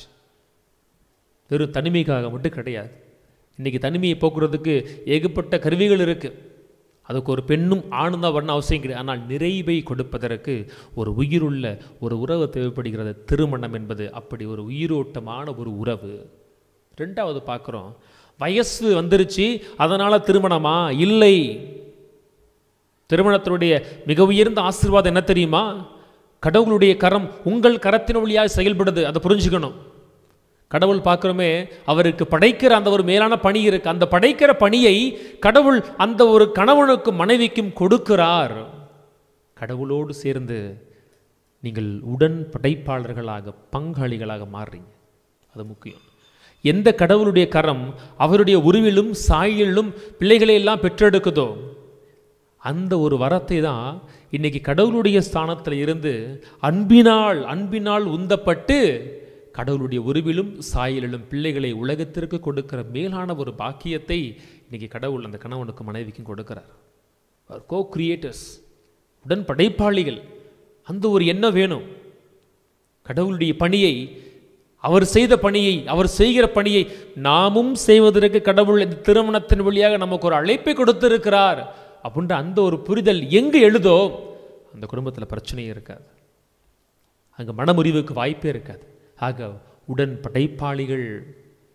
வெறும் தனிமைக்காக மட்டும் கிடையாது இன்றைக்கி தனிமையை போக்குறதுக்கு ஏகப்பட்ட கருவிகள் இருக்குது அதுக்கு ஒரு பெண்ணும் ஆணும் தான் வரணும் அவசியம் கிடையாது ஆனால் நிறைவை கொடுப்பதற்கு ஒரு உயிருள்ள ஒரு உறவு தேவைப்படுகிறது திருமணம் என்பது அப்படி ஒரு உயிரோட்டமான ஒரு உறவு ரெண்டாவது பார்க்குறோம் வயசு வந்துருச்சு அதனால் திருமணமா இல்லை திருமணத்தினுடைய மிக உயர்ந்த ஆசீர்வாதம் என்ன தெரியுமா கடவுளுடைய கரம் உங்கள் கரத்தின் வழியாக செயல்படுது அதை புரிஞ்சுக்கணும் கடவுள் பார்க்குறோமே அவருக்கு படைக்கிற அந்த ஒரு மேலான பணி இருக்கு அந்த படைக்கிற பணியை கடவுள் அந்த ஒரு கணவனுக்கும் மனைவிக்கும் கொடுக்கிறார் கடவுளோடு சேர்ந்து நீங்கள் உடன் படைப்பாளர்களாக பங்காளிகளாக மாறுறீங்க அது முக்கியம் எந்த கடவுளுடைய கரம் அவருடைய உருவிலும் சாயலிலும் பிள்ளைகளை எல்லாம் பெற்றெடுக்குதோ அந்த ஒரு வரத்தை தான் இன்னைக்கு கடவுளுடைய ஸ்தானத்தில் இருந்து அன்பினால் அன்பினால் உந்தப்பட்டு கடவுளுடைய உருவிலும் சாயலிலும் பிள்ளைகளை உலகத்திற்கு கொடுக்கிற மேலான ஒரு பாக்கியத்தை இன்னைக்கு கடவுள் அந்த கணவனுக்கும் மனைவிக்கும் கொடுக்கிறார் அவர் கோ கிரியேட்டர்ஸ் உடன் படைப்பாளிகள் அந்த ஒரு எண்ணம் வேணும் கடவுளுடைய பணியை அவர் செய்த பணியை அவர் செய்கிற பணியை நாமும் செய்வதற்கு கடவுள் இந்த திருமணத்தின் வழியாக நமக்கு ஒரு அழைப்பை கொடுத்திருக்கிறார் அப்படின்ற அந்த ஒரு புரிதல் எங்கு எழுதோ அந்த குடும்பத்தில் பிரச்சனையே இருக்காது அங்கே மனமுறிவுக்கு வாய்ப்பே இருக்காது ஆக உடன் படைப்பாளிகள்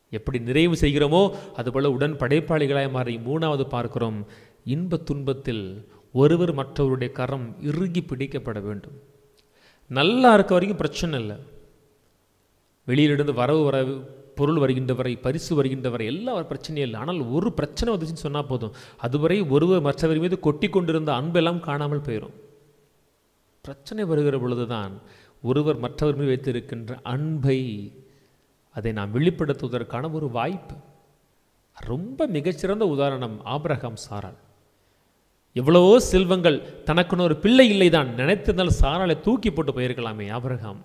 எப்படி நிறைவு செய்கிறோமோ அதுபோல உடன் படைப்பாளிகளாய் மாறி மூணாவது பார்க்கிறோம் இன்ப துன்பத்தில் ஒருவர் மற்றவருடைய கரம் இறுகி பிடிக்கப்பட வேண்டும் நல்லா இருக்க வரைக்கும் பிரச்சனை இல்லை வெளியிலிருந்து வரவு வர பொருள் வருகின்ற வரை பரிசு வருகின்ற வரை எல்லாம் ஒரு பிரச்சனையும் இல்லை ஆனால் ஒரு பிரச்சனை வந்துச்சுன்னு சொன்னால் போதும் அதுவரை ஒருவர் மற்றவர் மீது கொட்டி கொண்டிருந்த அன்பெல்லாம் காணாமல் போயிடும் பிரச்சனை வருகிற பொழுதுதான் ஒருவர் மற்றவர் மீது வைத்திருக்கின்ற அன்பை அதை நாம் வெளிப்படுத்துவதற்கான ஒரு வாய்ப்பு ரொம்ப மிகச்சிறந்த உதாரணம் ஆபிரகாம் சாராள் எவ்வளவோ செல்வங்கள் தனக்குன்னு ஒரு பிள்ளை இல்லை தான் நினைத்திருந்தால் சாராளை தூக்கி போட்டு போயிருக்கலாமே ஆபிரகாம்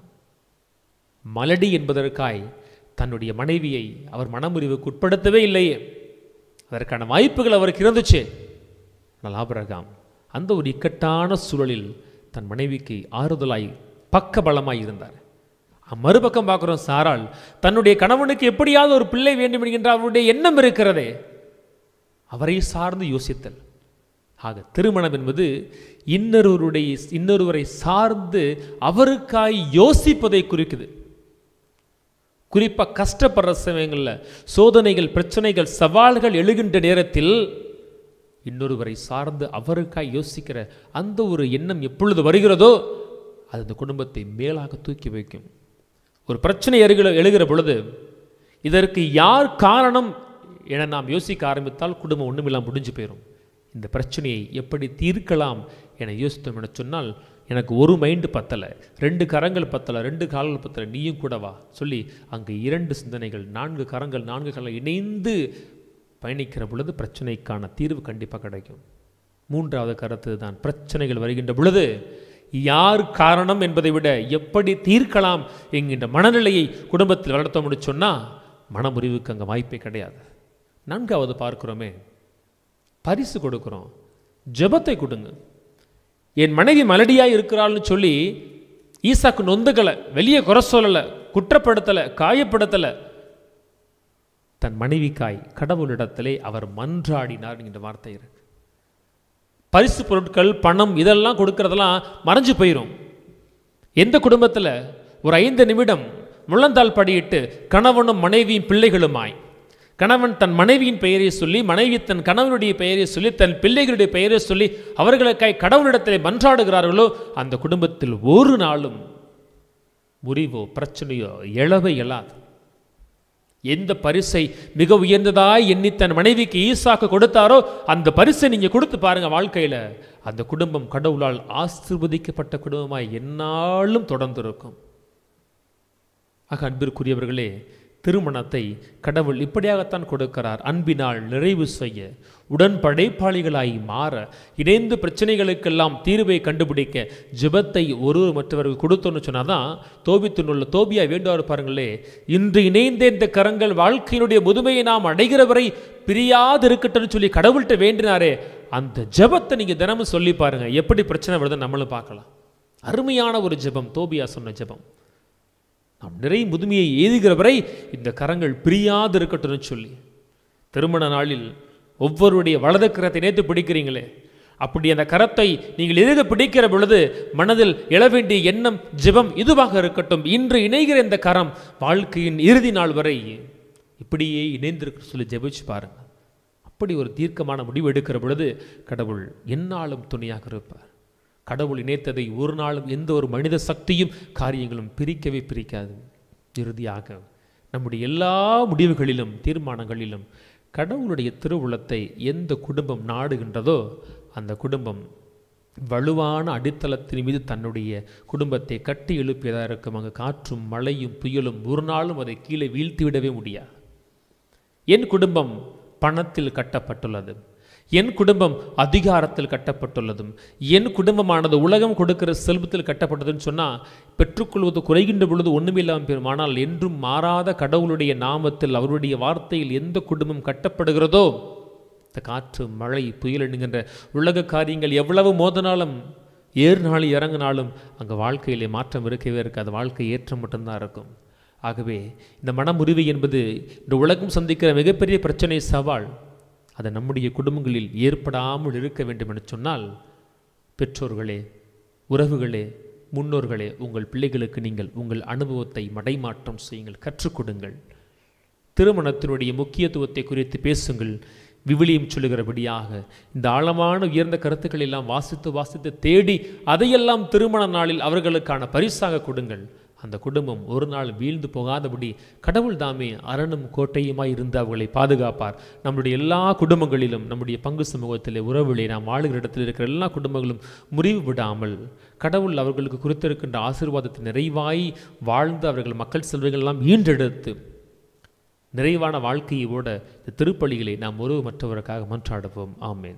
மலடி என்பதற்காய் தன்னுடைய மனைவியை அவர் மனமுறிவுக்கு உட்படுத்தவே இல்லையே அதற்கான வாய்ப்புகள் அவருக்கு இருந்துச்சு ஆனால் ஆபிரகாம் அந்த ஒரு இக்கட்டான சூழலில் தன் மனைவிக்கு ஆறுதலாய் பக்கபலமாய் இருந்தார் மறுபக்கம் பார்க்குறோம் சாராள் தன்னுடைய கணவனுக்கு எப்படியாவது ஒரு பிள்ளை வேண்டும் என்கின்ற அவருடைய எண்ணம் இருக்கிறதே அவரை சார்ந்து யோசித்தல் ஆக திருமணம் என்பது இன்னொருவருடைய இன்னொருவரை சார்ந்து அவருக்காய் யோசிப்பதை குறிக்குது குறிப்பாக கஷ்டப்படுற சமயங்களில் சோதனைகள் பிரச்சனைகள் சவால்கள் எழுகின்ற நேரத்தில் இன்னொருவரை சார்ந்து அவருக்காய் யோசிக்கிற அந்த ஒரு எண்ணம் எப்பொழுது வருகிறதோ அது அந்த குடும்பத்தை மேலாக தூக்கி வைக்கும் ஒரு பிரச்சனை எழுகிற எழுகிற பொழுது இதற்கு யார் காரணம் என நாம் யோசிக்க ஆரம்பித்தால் குடும்பம் ஒன்றுமில்லாமல் முடிஞ்சு போயிடும் இந்த பிரச்சனையை எப்படி தீர்க்கலாம் என யோசித்தோம் என சொன்னால் எனக்கு ஒரு மைண்டு பத்தலை ரெண்டு கரங்கள் பத்தலை ரெண்டு கால்கள் பத்தலை நீயும் கூட வா சொல்லி அங்கு இரண்டு சிந்தனைகள் நான்கு கரங்கள் நான்கு கால்கள் இணைந்து பயணிக்கிற பொழுது பிரச்சனைக்கான தீர்வு கண்டிப்பாக கிடைக்கும் மூன்றாவது கருத்து தான் பிரச்சனைகள் வருகின்ற பொழுது யார் காரணம் என்பதை விட எப்படி தீர்க்கலாம் என்கின்ற மனநிலையை குடும்பத்தில் வளர்த்தோம்னு சொன்னால் மனமுறிவுக்கு அங்கே வாய்ப்பே கிடையாது நான்காவது பார்க்கிறோமே பரிசு கொடுக்குறோம் ஜெபத்தை கொடுங்க என் மனைவி மலடியாக இருக்கிறாள்னு சொல்லி ஈசாக்கு நொந்துகளை வெளியே குறை சொல்லலை குற்றப்படுத்தலை காயப்படுத்தலை தன் மனைவிக்காய் கடவுளிடத்திலே அவர் மன்றாடினார் என்கிற வார்த்தை இருக்கு பரிசு பொருட்கள் பணம் இதெல்லாம் கொடுக்கறதெல்லாம் மறைஞ்சு போயிடும் எந்த குடும்பத்தில் ஒரு ஐந்து நிமிடம் முழந்தால் படியிட்டு கணவனும் மனைவியும் பிள்ளைகளுமாய் கணவன் தன் மனைவியின் பெயரை சொல்லி மனைவி தன் கணவனுடைய பெயரை சொல்லி தன் பிள்ளைகளுடைய பெயரை சொல்லி அவர்களுக்காய் கடவுளிடத்தில் மன்றாடுகிறார்களோ அந்த குடும்பத்தில் ஒரு நாளும் முறிவோ பிரச்சனையோ எழவே இயலாது எந்த பரிசை மிக உயர்ந்ததாய் எண்ணி தன் மனைவிக்கு ஈசாக்கு கொடுத்தாரோ அந்த பரிசை நீங்க கொடுத்து பாருங்க வாழ்க்கையில அந்த குடும்பம் கடவுளால் ஆசிர்வதிக்கப்பட்ட குடும்பமாய் என்னாலும் தொடர்ந்து இருக்கும் ஆக அன்பிற்குரியவர்களே திருமணத்தை கடவுள் இப்படியாகத்தான் கொடுக்கிறார் அன்பினால் நிறைவு செய்ய உடன் படைப்பாளிகளாய் மாற இணைந்து பிரச்சனைகளுக்கெல்லாம் தீர்வை கண்டுபிடிக்க ஜெபத்தை ஒருவர் மற்றவர்கள் கொடுத்தோன்னு சொன்னாதான் தோபித்துள்ள தோபியா வேண்டுவார் பாருங்களே இன்று இணைந்த இந்த கரங்கள் வாழ்க்கையினுடைய முதுமையை நாம் அடைகிற வரை பிரியாது இருக்கட்டும்னு சொல்லி கடவுள்கிட்ட வேண்டினாரே அந்த ஜெபத்தை நீங்கள் தினமும் சொல்லி பாருங்க எப்படி பிரச்சனை வருதுன்னு நம்மளும் பார்க்கலாம் அருமையான ஒரு ஜெபம் தோபியா சொன்ன ஜெபம் நாம் நிறை முதுமையை எய்துகிற வரை இந்த கரங்கள் பிரியாது இருக்கட்டும்னு சொல்லி திருமண நாளில் ஒவ்வொருடைய வலது கரத்தை நேற்று பிடிக்கிறீங்களே அப்படி அந்த கரத்தை நீங்கள் எதுக பிடிக்கிற பொழுது மனதில் எழ வேண்டிய எண்ணம் ஜெபம் இதுவாக இருக்கட்டும் இன்று இணைகிற இந்த கரம் வாழ்க்கையின் இறுதி நாள் வரை இப்படியே இணைந்திருக்க சொல்லி ஜெபிச்சு பாருங்க அப்படி ஒரு தீர்க்கமான முடிவு எடுக்கிற பொழுது கடவுள் எந்நாளும் துணையாக இருப்பார் கடவுள் இணைத்ததை ஒரு நாளும் எந்த ஒரு மனித சக்தியும் காரியங்களும் பிரிக்கவே பிரிக்காது இறுதியாக நம்முடைய எல்லா முடிவுகளிலும் தீர்மானங்களிலும் கடவுளுடைய திருவுளத்தை எந்த குடும்பம் நாடுகின்றதோ அந்த குடும்பம் வலுவான அடித்தளத்தின் மீது தன்னுடைய குடும்பத்தை கட்டி எழுப்பியதாக இருக்கும் அங்கு காற்றும் மழையும் புயலும் ஒரு நாளும் அதை கீழே வீழ்த்திவிடவே முடியாது என் குடும்பம் பணத்தில் கட்டப்பட்டுள்ளது என் குடும்பம் அதிகாரத்தில் கட்டப்பட்டுள்ளதும் என் குடும்பமானது உலகம் கொடுக்கிற செல்வத்தில் கட்டப்பட்டதுன்னு சொன்னால் பெற்றுக்கொள்வது குறைகின்ற பொழுது ஒன்றுமில்லாமல் பெறும் ஆனால் என்றும் மாறாத கடவுளுடைய நாமத்தில் அவருடைய வார்த்தையில் எந்த குடும்பம் கட்டப்படுகிறதோ இந்த காற்று மழை புயல் என்கின்ற உலக காரியங்கள் எவ்வளவு மோதினாலும் ஏறு நாள் இறங்கினாலும் அங்கே வாழ்க்கையிலே மாற்றம் இருக்கவே இருக்காது வாழ்க்கை ஏற்றம் மட்டும்தான் இருக்கும் ஆகவே இந்த மனமுறிவு என்பது இந்த உலகம் சந்திக்கிற மிகப்பெரிய பிரச்சனை சவால் அது நம்முடைய குடும்பங்களில் ஏற்படாமல் இருக்க வேண்டும் என்று சொன்னால் பெற்றோர்களே உறவுகளே முன்னோர்களே உங்கள் பிள்ளைகளுக்கு நீங்கள் உங்கள் அனுபவத்தை மடைமாற்றம் செய்யுங்கள் கற்றுக் கொடுங்கள் திருமணத்தினுடைய முக்கியத்துவத்தை குறித்து பேசுங்கள் விவிலியம் சொல்லுகிறபடியாக இந்த ஆழமான உயர்ந்த கருத்துக்களை எல்லாம் வாசித்து வாசித்து தேடி அதையெல்லாம் திருமண நாளில் அவர்களுக்கான பரிசாக கொடுங்கள் அந்த குடும்பம் ஒரு நாள் வீழ்ந்து போகாதபடி கடவுள் தாமே அரணும் கோட்டையுமாய் இருந்து அவர்களை பாதுகாப்பார் நம்முடைய எல்லா குடும்பங்களிலும் நம்முடைய பங்கு சமூகத்திலே உறவுகளை நாம் வாழுகிற இடத்தில் இருக்கிற எல்லா குடும்பங்களும் முறிவு விடாமல் கடவுள் அவர்களுக்கு குறித்திருக்கின்ற ஆசீர்வாதத்தை நிறைவாய் வாழ்ந்து அவர்கள் மக்கள் செல்வங்கள் எல்லாம் ஈன்றெடுத்து நிறைவான வாழ்க்கையை ஓட இந்த திருப்பலிகளை நாம் ஒரு மற்றவருக்காக மன்றாடுவோம் ஆமேன்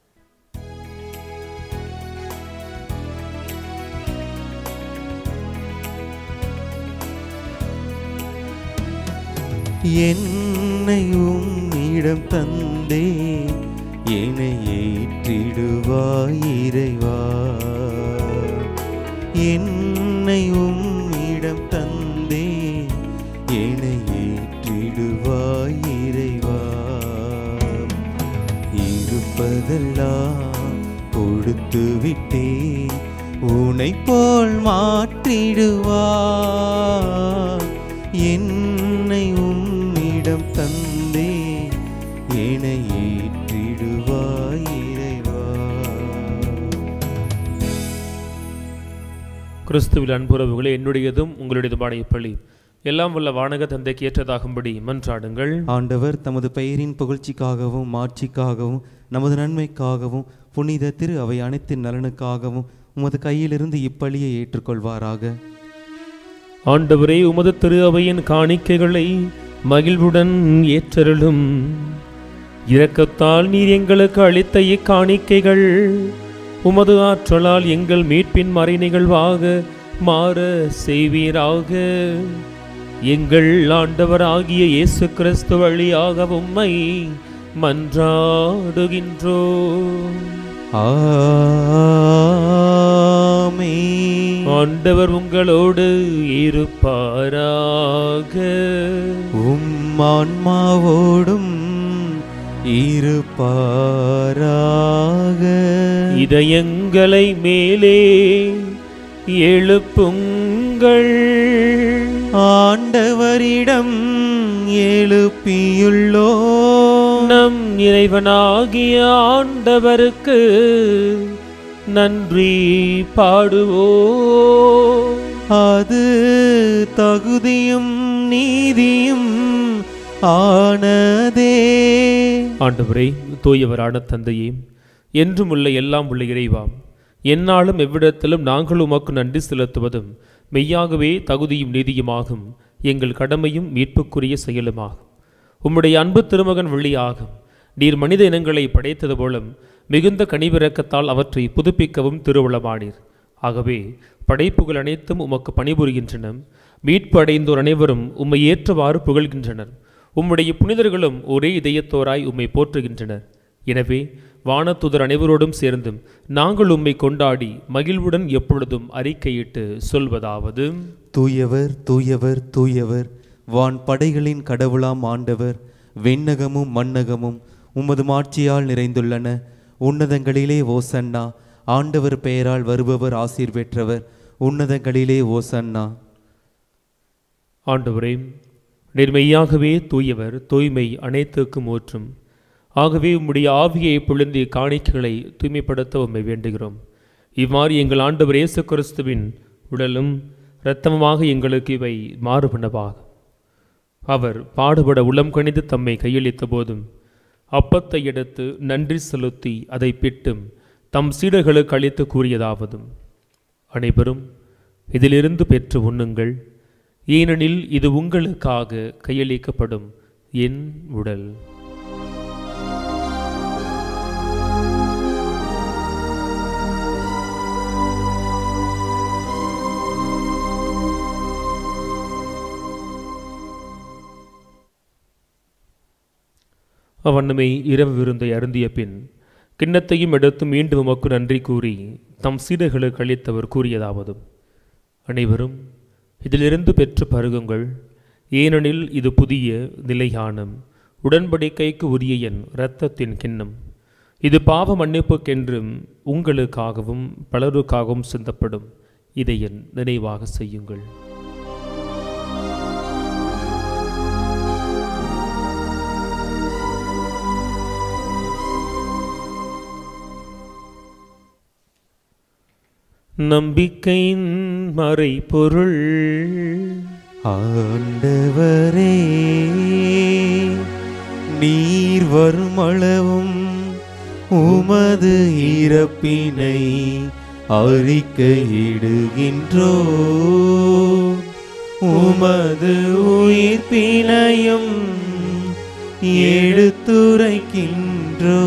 என்னை உம்மிடம் தந்தே என்னை ஏற்றிடுவாய் இறைவா என்னை உம்மிடம் தந்தே என்னை ஏற்றிடுவாய் இறைவா இருப்பதெல்லாம் கொடுத்து விட்டே உனை போல் மாற்றிடுவார் என்னை உம்மிடம் தந்தே என்னை ஏற்றிடுவாய் இறைவா கிறிஸ்துவில் அன்புறவுகளே என்னுடையதும் உங்களுடையதுமான இப்பள்ளி எல்லாம் வல்ல வானக தந்தைக்கு ஏற்றதாகும்படி மன்றாடுங்கள் ஆண்டவர் தமது பெயரின் புகழ்ச்சிக்காகவும் மாட்சிக்காகவும் நமது நன்மைக்காகவும் புனித திரு அவை அனைத்தின் நலனுக்காகவும் உமது கையிலிருந்து இப்பலியை ஏற்றுக்கொள்வாராக ஆண்டவரே உமது திரு அவையின் காணிக்கைகளை மகிழ்வுடன் ஏற்றருளும் இரக்கத்தால் நீர் எங்களுக்கு அளித்த இக்காணிக்கைகள் உமது ஆற்றலால் எங்கள் மீட்பின் மறை நிகழ்வாக மாற செய்வீராக எங்கள் ஆண்டவராகிய இயேசு கிறிஸ்து வழியாக உம்மை மன்றாடுகின்றோம் ஆமென். ஆண்டவர் உங்களோடு இருப்பாராக உம் ஆன்மாவோடும் இருப்பாராக இதயங்களை மேலே எழுப்புங்கள் ஆண்டவரிடம் எழுப்பியுள்ளோ நம் இறைவனாகிய ஆண்டவருக்கு நன்றி பாடுவோம் அது தகுதியும் நீதியும் ஆனதே ஆண்டவரே தூயவரான தந்தையே என்றும் உள்ள எல்லாம் உள்ள இறைவாம் எந்நாளும் எவ்விடத்திலும் நாங்கள் உமக்கு நன்றி செலுத்துவதும் மெய்யாகவே தகுதியும் நீதியுமாகும் எங்கள் கடமையும் மீட்புக்குரிய செயலுமாகும் உம்முடைய அன்பு திருமகன் வழியாகும் நீர் மனித இனங்களை படைத்தது போலும் மிகுந்த கனிவிறக்கத்தால் அவற்றை புதுப்பிக்கவும் திருவுளமானீர் ஆகவே படைப்புகள் அனைத்தும் உமக்கு பணிபுரிகின்றன மீட்பு அடைந்தோர் அனைவரும் உம்மை ஏற்றவாறு புகழ்கின்றனர் உம்முடைய புனிதர்களும் ஒரே இதயத்தோராய் உம்மை போற்றுகின்றனர் எனவே வானத்துதர் அனைவரோடும் சேர்ந்தும் நாங்கள் உம்மை கொண்டாடி மகிழ்வுடன் எப்பொழுதும் அறிக்கையிட்டு சொல்வதாவது தூயவர் தூயவர் தூயவர் வான் படைகளின் கடவுளாம் ஆண்டவர் வெண்ணகமும் மண்ணகமும் உமது மாட்சியால் நிறைந்துள்ளன உன்னதங்களிலே ஓசன்னா ஆண்டவர் பெயரால் வருபவர் ஆசீர் பெற்றவர் உன்னதங்களிலே ஓசன்னா ஆண்டவரே நேர்மையாகவே தூயவர் தூய்மை அனைத்துக்கும் ஊற்றும் ஆகவே உம்முடைய ஆவியை பொழுந்தி காணிக்கைகளை தூய்மைப்படுத்த உம்மை வேண்டுகிறோம் இவ்வாறு எங்கள் ஆண்டவர் இயேசு கிறிஸ்துவின் உடலும் இரத்தமுமாக எங்களுக்கு இவை மாறுபனவாக அவர் பாடுபட உளம் கணிந்து தம்மை கையளித்த போதும் அப்பத்தை எடுத்து நன்றி செலுத்தி அதை பிட்டும் தம் சீடர்களுக்கு அளித்து கூறியதாவதும் அனைவரும் இதிலிருந்து பெற்று உண்ணுங்கள் ஏனெனில் இது உங்களுக்காக கையளிக்கப்படும் என் உடல் அவ்வண்ணமே இரவு விருந்தை அருந்திய பின் கிண்ணத்தையும் எடுத்து மீண்டும் உமக்கு நன்றி கூறி தம் சீடர்களுக்கு அளித்தவர் கூறியதாவதும் அனைவரும் இதிலிருந்து பெற்று பருகுங்கள் ஏனெனில் இது புதிய நிலையானம் உடன்படிக்கைக்கு உரிய என் இரத்தத்தின் கிண்ணம் இது பாவ மன்னிப்புக்கென்றும் உங்களுக்காகவும் பலருக்காகவும் சிந்தப்படும் இதை என் நினைவாக செய்யுங்கள் நம்பிக்கையின் மறைபொருள் ஆண்டவரே நீர் வருமளவும் உமது இறப்பினை அறிக்கையிடுகின்றோ உமது உயிர்ப்பினையும் எடுத்துரைக்கின்றோ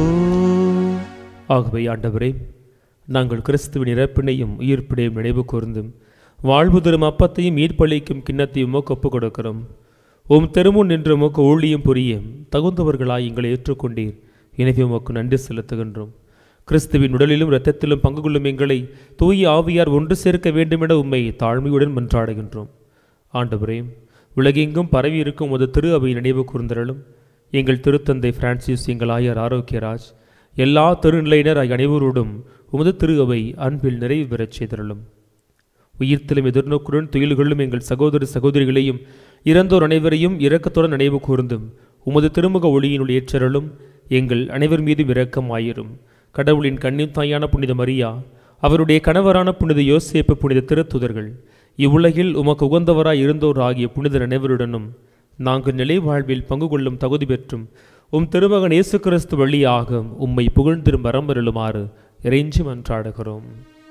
ஆகவே ஆண்டவரே நாங்கள் கிறிஸ்துவின் இறப்பினையும் உயிர்ப்பினையும் நினைவு கூர்ந்தும் வாழ்வு தரும் அப்பத்தையும் ஈர்ப்பளிக்கும் கிண்ணத்தையும் உமக்கு ஒப்புக் கொடுக்கிறோம் உம் தெருமுன் நின்று உமக்கு ஊழியம் புரிய தகுந்தவர்களாய் எங்களை ஏற்றுக்கொண்டீர் எனவே உமக்கு நன்றி செலுத்துகின்றோம் கிறிஸ்துவின் உடலிலும் இரத்தத்திலும் பங்கு கொள்ளும் எங்களை தூய ஆவியார் ஒன்று சேர்க்க வேண்டுமென உம்மை தாழ்மையுடன் மன்றாடுகின்றோம் ஆண்டவரே உலகெங்கும் பரவி இருக்கும் உமது திரு அவை நினைவு கூர்ந்தரலும் எங்கள் திருத்தந்தை பிரான்சிஸ் எங்கள் ஆயர் ஆரோக்கியராஜ் எல்லா திருநிலையினர் ஆகிய அனைவரோடும் உமது திரு அவை அன்பில் நிறைவு பெறச் செய்தருளும் உயிர்த்தலும் எதிர்நோக்குடன் துயில் கொள்ளும் எங்கள் சகோதர சகோதரிகளையும் இறந்தோர் அனைவரையும் இரக்கத்துடன் நினைவு கூர்ந்தும் உமது திருமுக ஒளியினுள் ஏற்றருளும் எங்கள் அனைவர் மீதும் இரக்கமாயிரும் கடவுளின் கண்ணின் தாயான புனித மரியா அவருடைய கணவரான புனித யோசேப்பு புனித திருத்துதர்கள் இவ்வுலகில் உமக்கு உகந்தவராய் இருந்தோர் ஆகிய புனிதர் அனைவருடனும் நாங்கள் நிலை வாழ்வில் பங்கு கொள்ளும் தகுதி பெற்றும் உம் திருமகன் இயேசு கிறிஸ்து வழியாக உம்மை புகழ்ந்திரும் வரம்பெறலுமாறு இறைஞ்சி மன்றாடுகிறோம்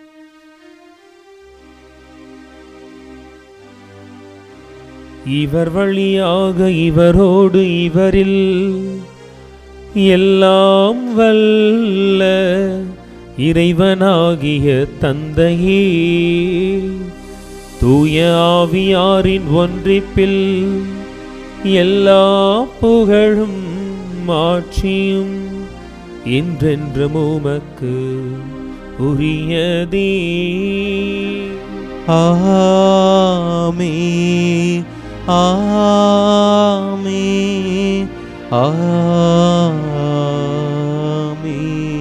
இவர் வழியாக இவரோடு இவரில் எல்லாம் வல்ல இறைவனாகிய தந்தையே தூய ஆவியாரின் ஒன்றிப்பில் எல்லா புகழும் மாட்சியும் என்றென்றும் உமக்கு உரியதே ஆமே ஆமே ஆமே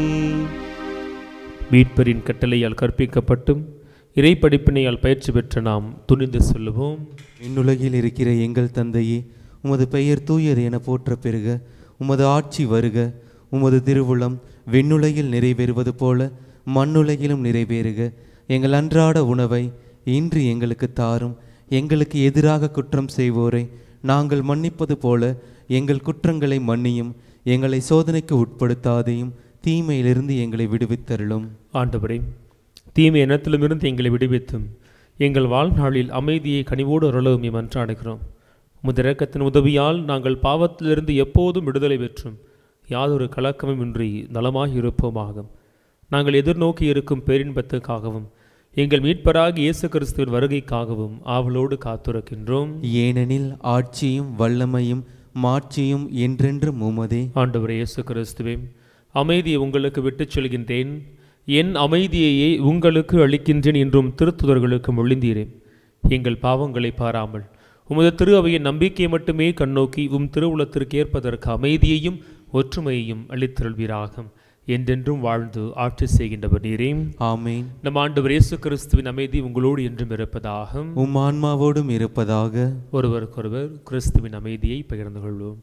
மீட்பரின் கட்டளையால் கற்பிக்கப்பட்டும் இறைப்படிப்பினையால் பயிற்சி பெற்ற நாம் துணிந்து சொல்லுவோம் விண்ணுலகில் இருக்கிற எங்கள் தந்தையே உமது பெயர் தூயது என போற்ற பெறுக உமது ஆட்சி வருக உமது திருவுளம் விண்ணுலகில் நிறைவேறுவது போல மண்ணுலகிலும் நிறைவேறுக எங்கள் அன்றாட உணவை இன்று எங்களுக்கு தாரும் எங்களுக்கு எதிராக குற்றம் செய்வோரை நாங்கள் மன்னிப்பது போல எங்கள் குற்றங்களை மன்னியும் எங்களை சோதனைக்கு உட்படுத்தாதையும் தீமையிலிருந்து எங்களை விடுவித்தருளும் ஆண்டவரே தீமை எண்ணத்திலுமிருந்து எங்களை விடுவித்தும் எங்கள் வாழ்நாளில் அமைதியை கனிவோடு அருளவும் மன்றாடுகிறோம் உமது இரக்கத்தின் உதவியால் நாங்கள் பாவத்திலிருந்து எப்போதும் விடுதலை பெற்றும் யாதொரு கலக்கமும் இன்றி நலமாய் இருப்போமாக நாங்கள் எதிர்நோக்கி இருக்கும் பேரின்பத்துக்காகவும் எங்கள் மீட்பராகி இயேசு கிறிஸ்துவின் வருகைக்காகவும் ஆவலோடு காத்திருக்கின்றோம் ஏனெனில் ஆட்சியும் வல்லமையும் மாட்சியும் என்றென்றும் உமதே ஆண்டவரே இயேசு கிறிஸ்துவே அமைதியை உங்களுக்கு விட்டுச் செல்கின்றேன் என் அமைதியையே உங்களுக்கு அளிக்கின்றேன் என்றும் திருத்துதர்களுக்கு மொழிந்தீரேன் எங்கள் பாவங்களை பாராமல் உமது திரு அவையின் நம்பிக்கையை மட்டுமே கண்ணோக்கி உம் திருவுளத்திற்கு ஏற்பதற்கு அமைதியையும் ஒற்றுமையையும் அளித்தருள்வீராக என்றென்றும் வாழ்ந்து ஆட்சி செய்கின்றவர் நீரே ஆமேன் நம் ஆண்டவர் இயேசு கிறிஸ்துவின் அமைதி உங்களோடு என்றும் இருப்பதாக உம் ஆன்மாவோடும் இருப்பதாக ஒருவருக்கொருவர் கிறிஸ்துவின் அமைதியை பகிர்ந்து கொள்வோம்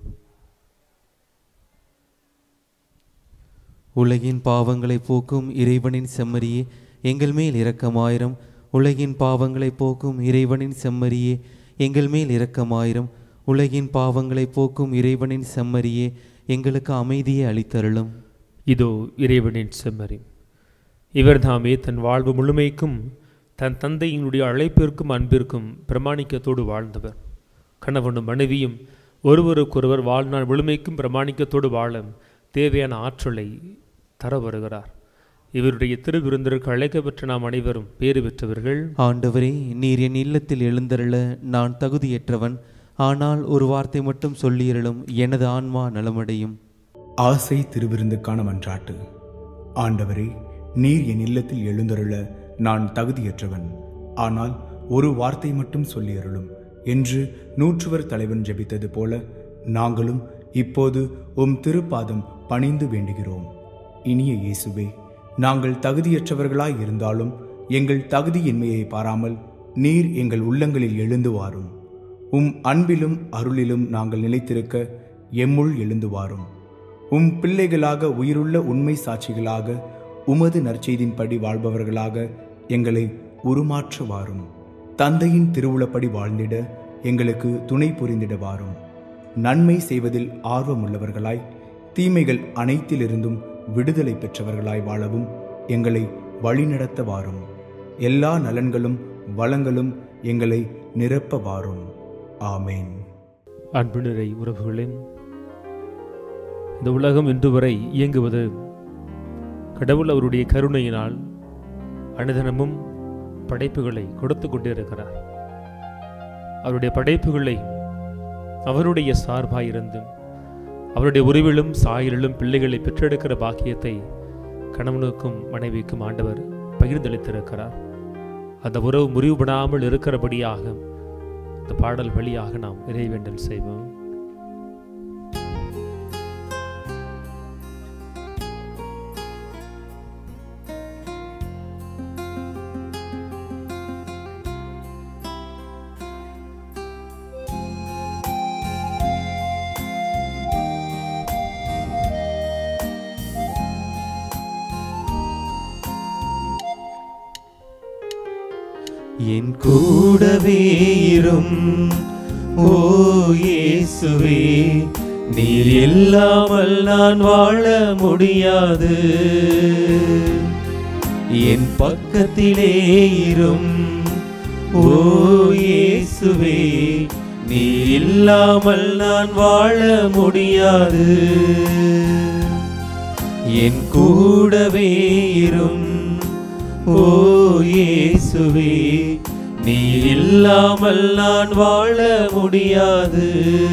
உலகின் பாவங்களை போக்கும் இறைவனின் செம்மறியே எங்கள் மேல் இரக்கமாயிரம் உலகின் பாவங்களை போக்கும் இறைவனின் செம்மறியே எங்கள் மேல் இரக்கமாயிரம் உலகின் பாவங்களை போக்கும் இறைவனின் செம்மறியே எங்களுக்கு அமைதியை அளித்தருளும் இதோ இறைவனின் செம்மறி இவர்தாமே தன் வாழ்வு முழுமைக்கும் தன் தந்தையினுடைய அழைப்பிற்கும் அன்பிற்கும் பிரமாணிக்கத்தோடு வாழ்ந்தவர் கணவனும் மனைவியும் ஒருவருக்கொருவர் வாழ்நாள் முழுமைக்கும் பிரமாணிக்கத்தோடு வாழ தேவையான ஆற்றலை தர வருகிறார் இவருடைய திருவிருந்திற்கு அழைக்கப்பெற்ற நாம் அனைவரும் பேறு பெற்றவர்கள் ஆண்டவரே நீர் என் இல்லத்தில் எழுந்தருள நான் தகுதியற்றவன் ஆனால் ஒரு வார்த்தை மட்டும் சொல்லியருளும் எனது ஆன்மா நலமடையும் ஆசை திருவிருந்துக்கான மன்றாட்டு ஆண்டவரே நீர் என் இல்லத்தில் எழுந்தருள நான் தகுதியற்றவன் ஆனால் ஒரு வார்த்தை மட்டும் சொல்லியருளும் என்று நூற்றுவர் தலைவன் ஜெபித்தது போல நாங்களும் இப்போது உம் திருப்பாதம் பணிந்து வேண்டுகிறோம் இனிய இயேசுவே நாங்கள் தகுதியற்றவர்களாய் இருந்தாலும் எங்கள் தகுதியின்மையை பாராமல் நீர் எங்கள் உள்ளங்களில் எழுந்து வாரும் உம் அன்பிலும் அருளிலும் நாங்கள் நிலைத்திருக்க எம்முள் எழுந்து வாரும் உம் பிள்ளைகளாக உயிருள்ள உண்மை சாட்சிகளாக உமது நற்செய்தின்படி வாழ்பவர்களாக எங்களை உருமாற்ற வாரும் தந்தையின் திருவுளப்படி வாழ்ந்திட எங்களுக்கு துணை புரிந்திட வாரும் நன்மை செய்வதில் ஆர்வமுள்ளவர்களாய் தீமைகள் அனைத்திலிருந்தும் விடுதலை பெற்றவர்களாய் வாழவும் எங்களை வழிநடத்த வாரும் எல்லா நலன்களும் வளங்களும் எங்களை நிரப்ப வாரும் ஆமேன் அன்பு நிறை உறவுகளே இந்த உலகம் இன்று வரை இயங்குவது கடவுள் அவருடைய கருணையினால் அனுதினமும் படைப்புகளை கொடுத்து கொண்டிருக்கிறார் அவருடைய படைப்புகளை அவருடைய சார்பாயிருந்து அவருடைய உருவிலும் சாயலிலும் பிள்ளைகளை பெற்றெடுக்கிற பாக்கியத்தை கணவனுக்கும் மனைவிக்கும் ஆண்டவர் பகிர்ந்தளித்திருக்கிறார் அந்த உறவு முறிவுபடாமல் இருக்கிறபடியாக இந்த பாடல் வழியாக நாம் இறைவேண்டல் செய்வோம் என் கூடவே இரும் ஓ இயேசுவே நீர் இல்லாமல் நான் வாழ முடியாது என் பக்கத்திலே இரும் ஓ இயேசுவே நீர் இல்லாமல் நான் வாழ முடியாது என் கூடவே இரும் ஓ இயேசுவே நீ இல்லாமல் நான் வாழ முடியாது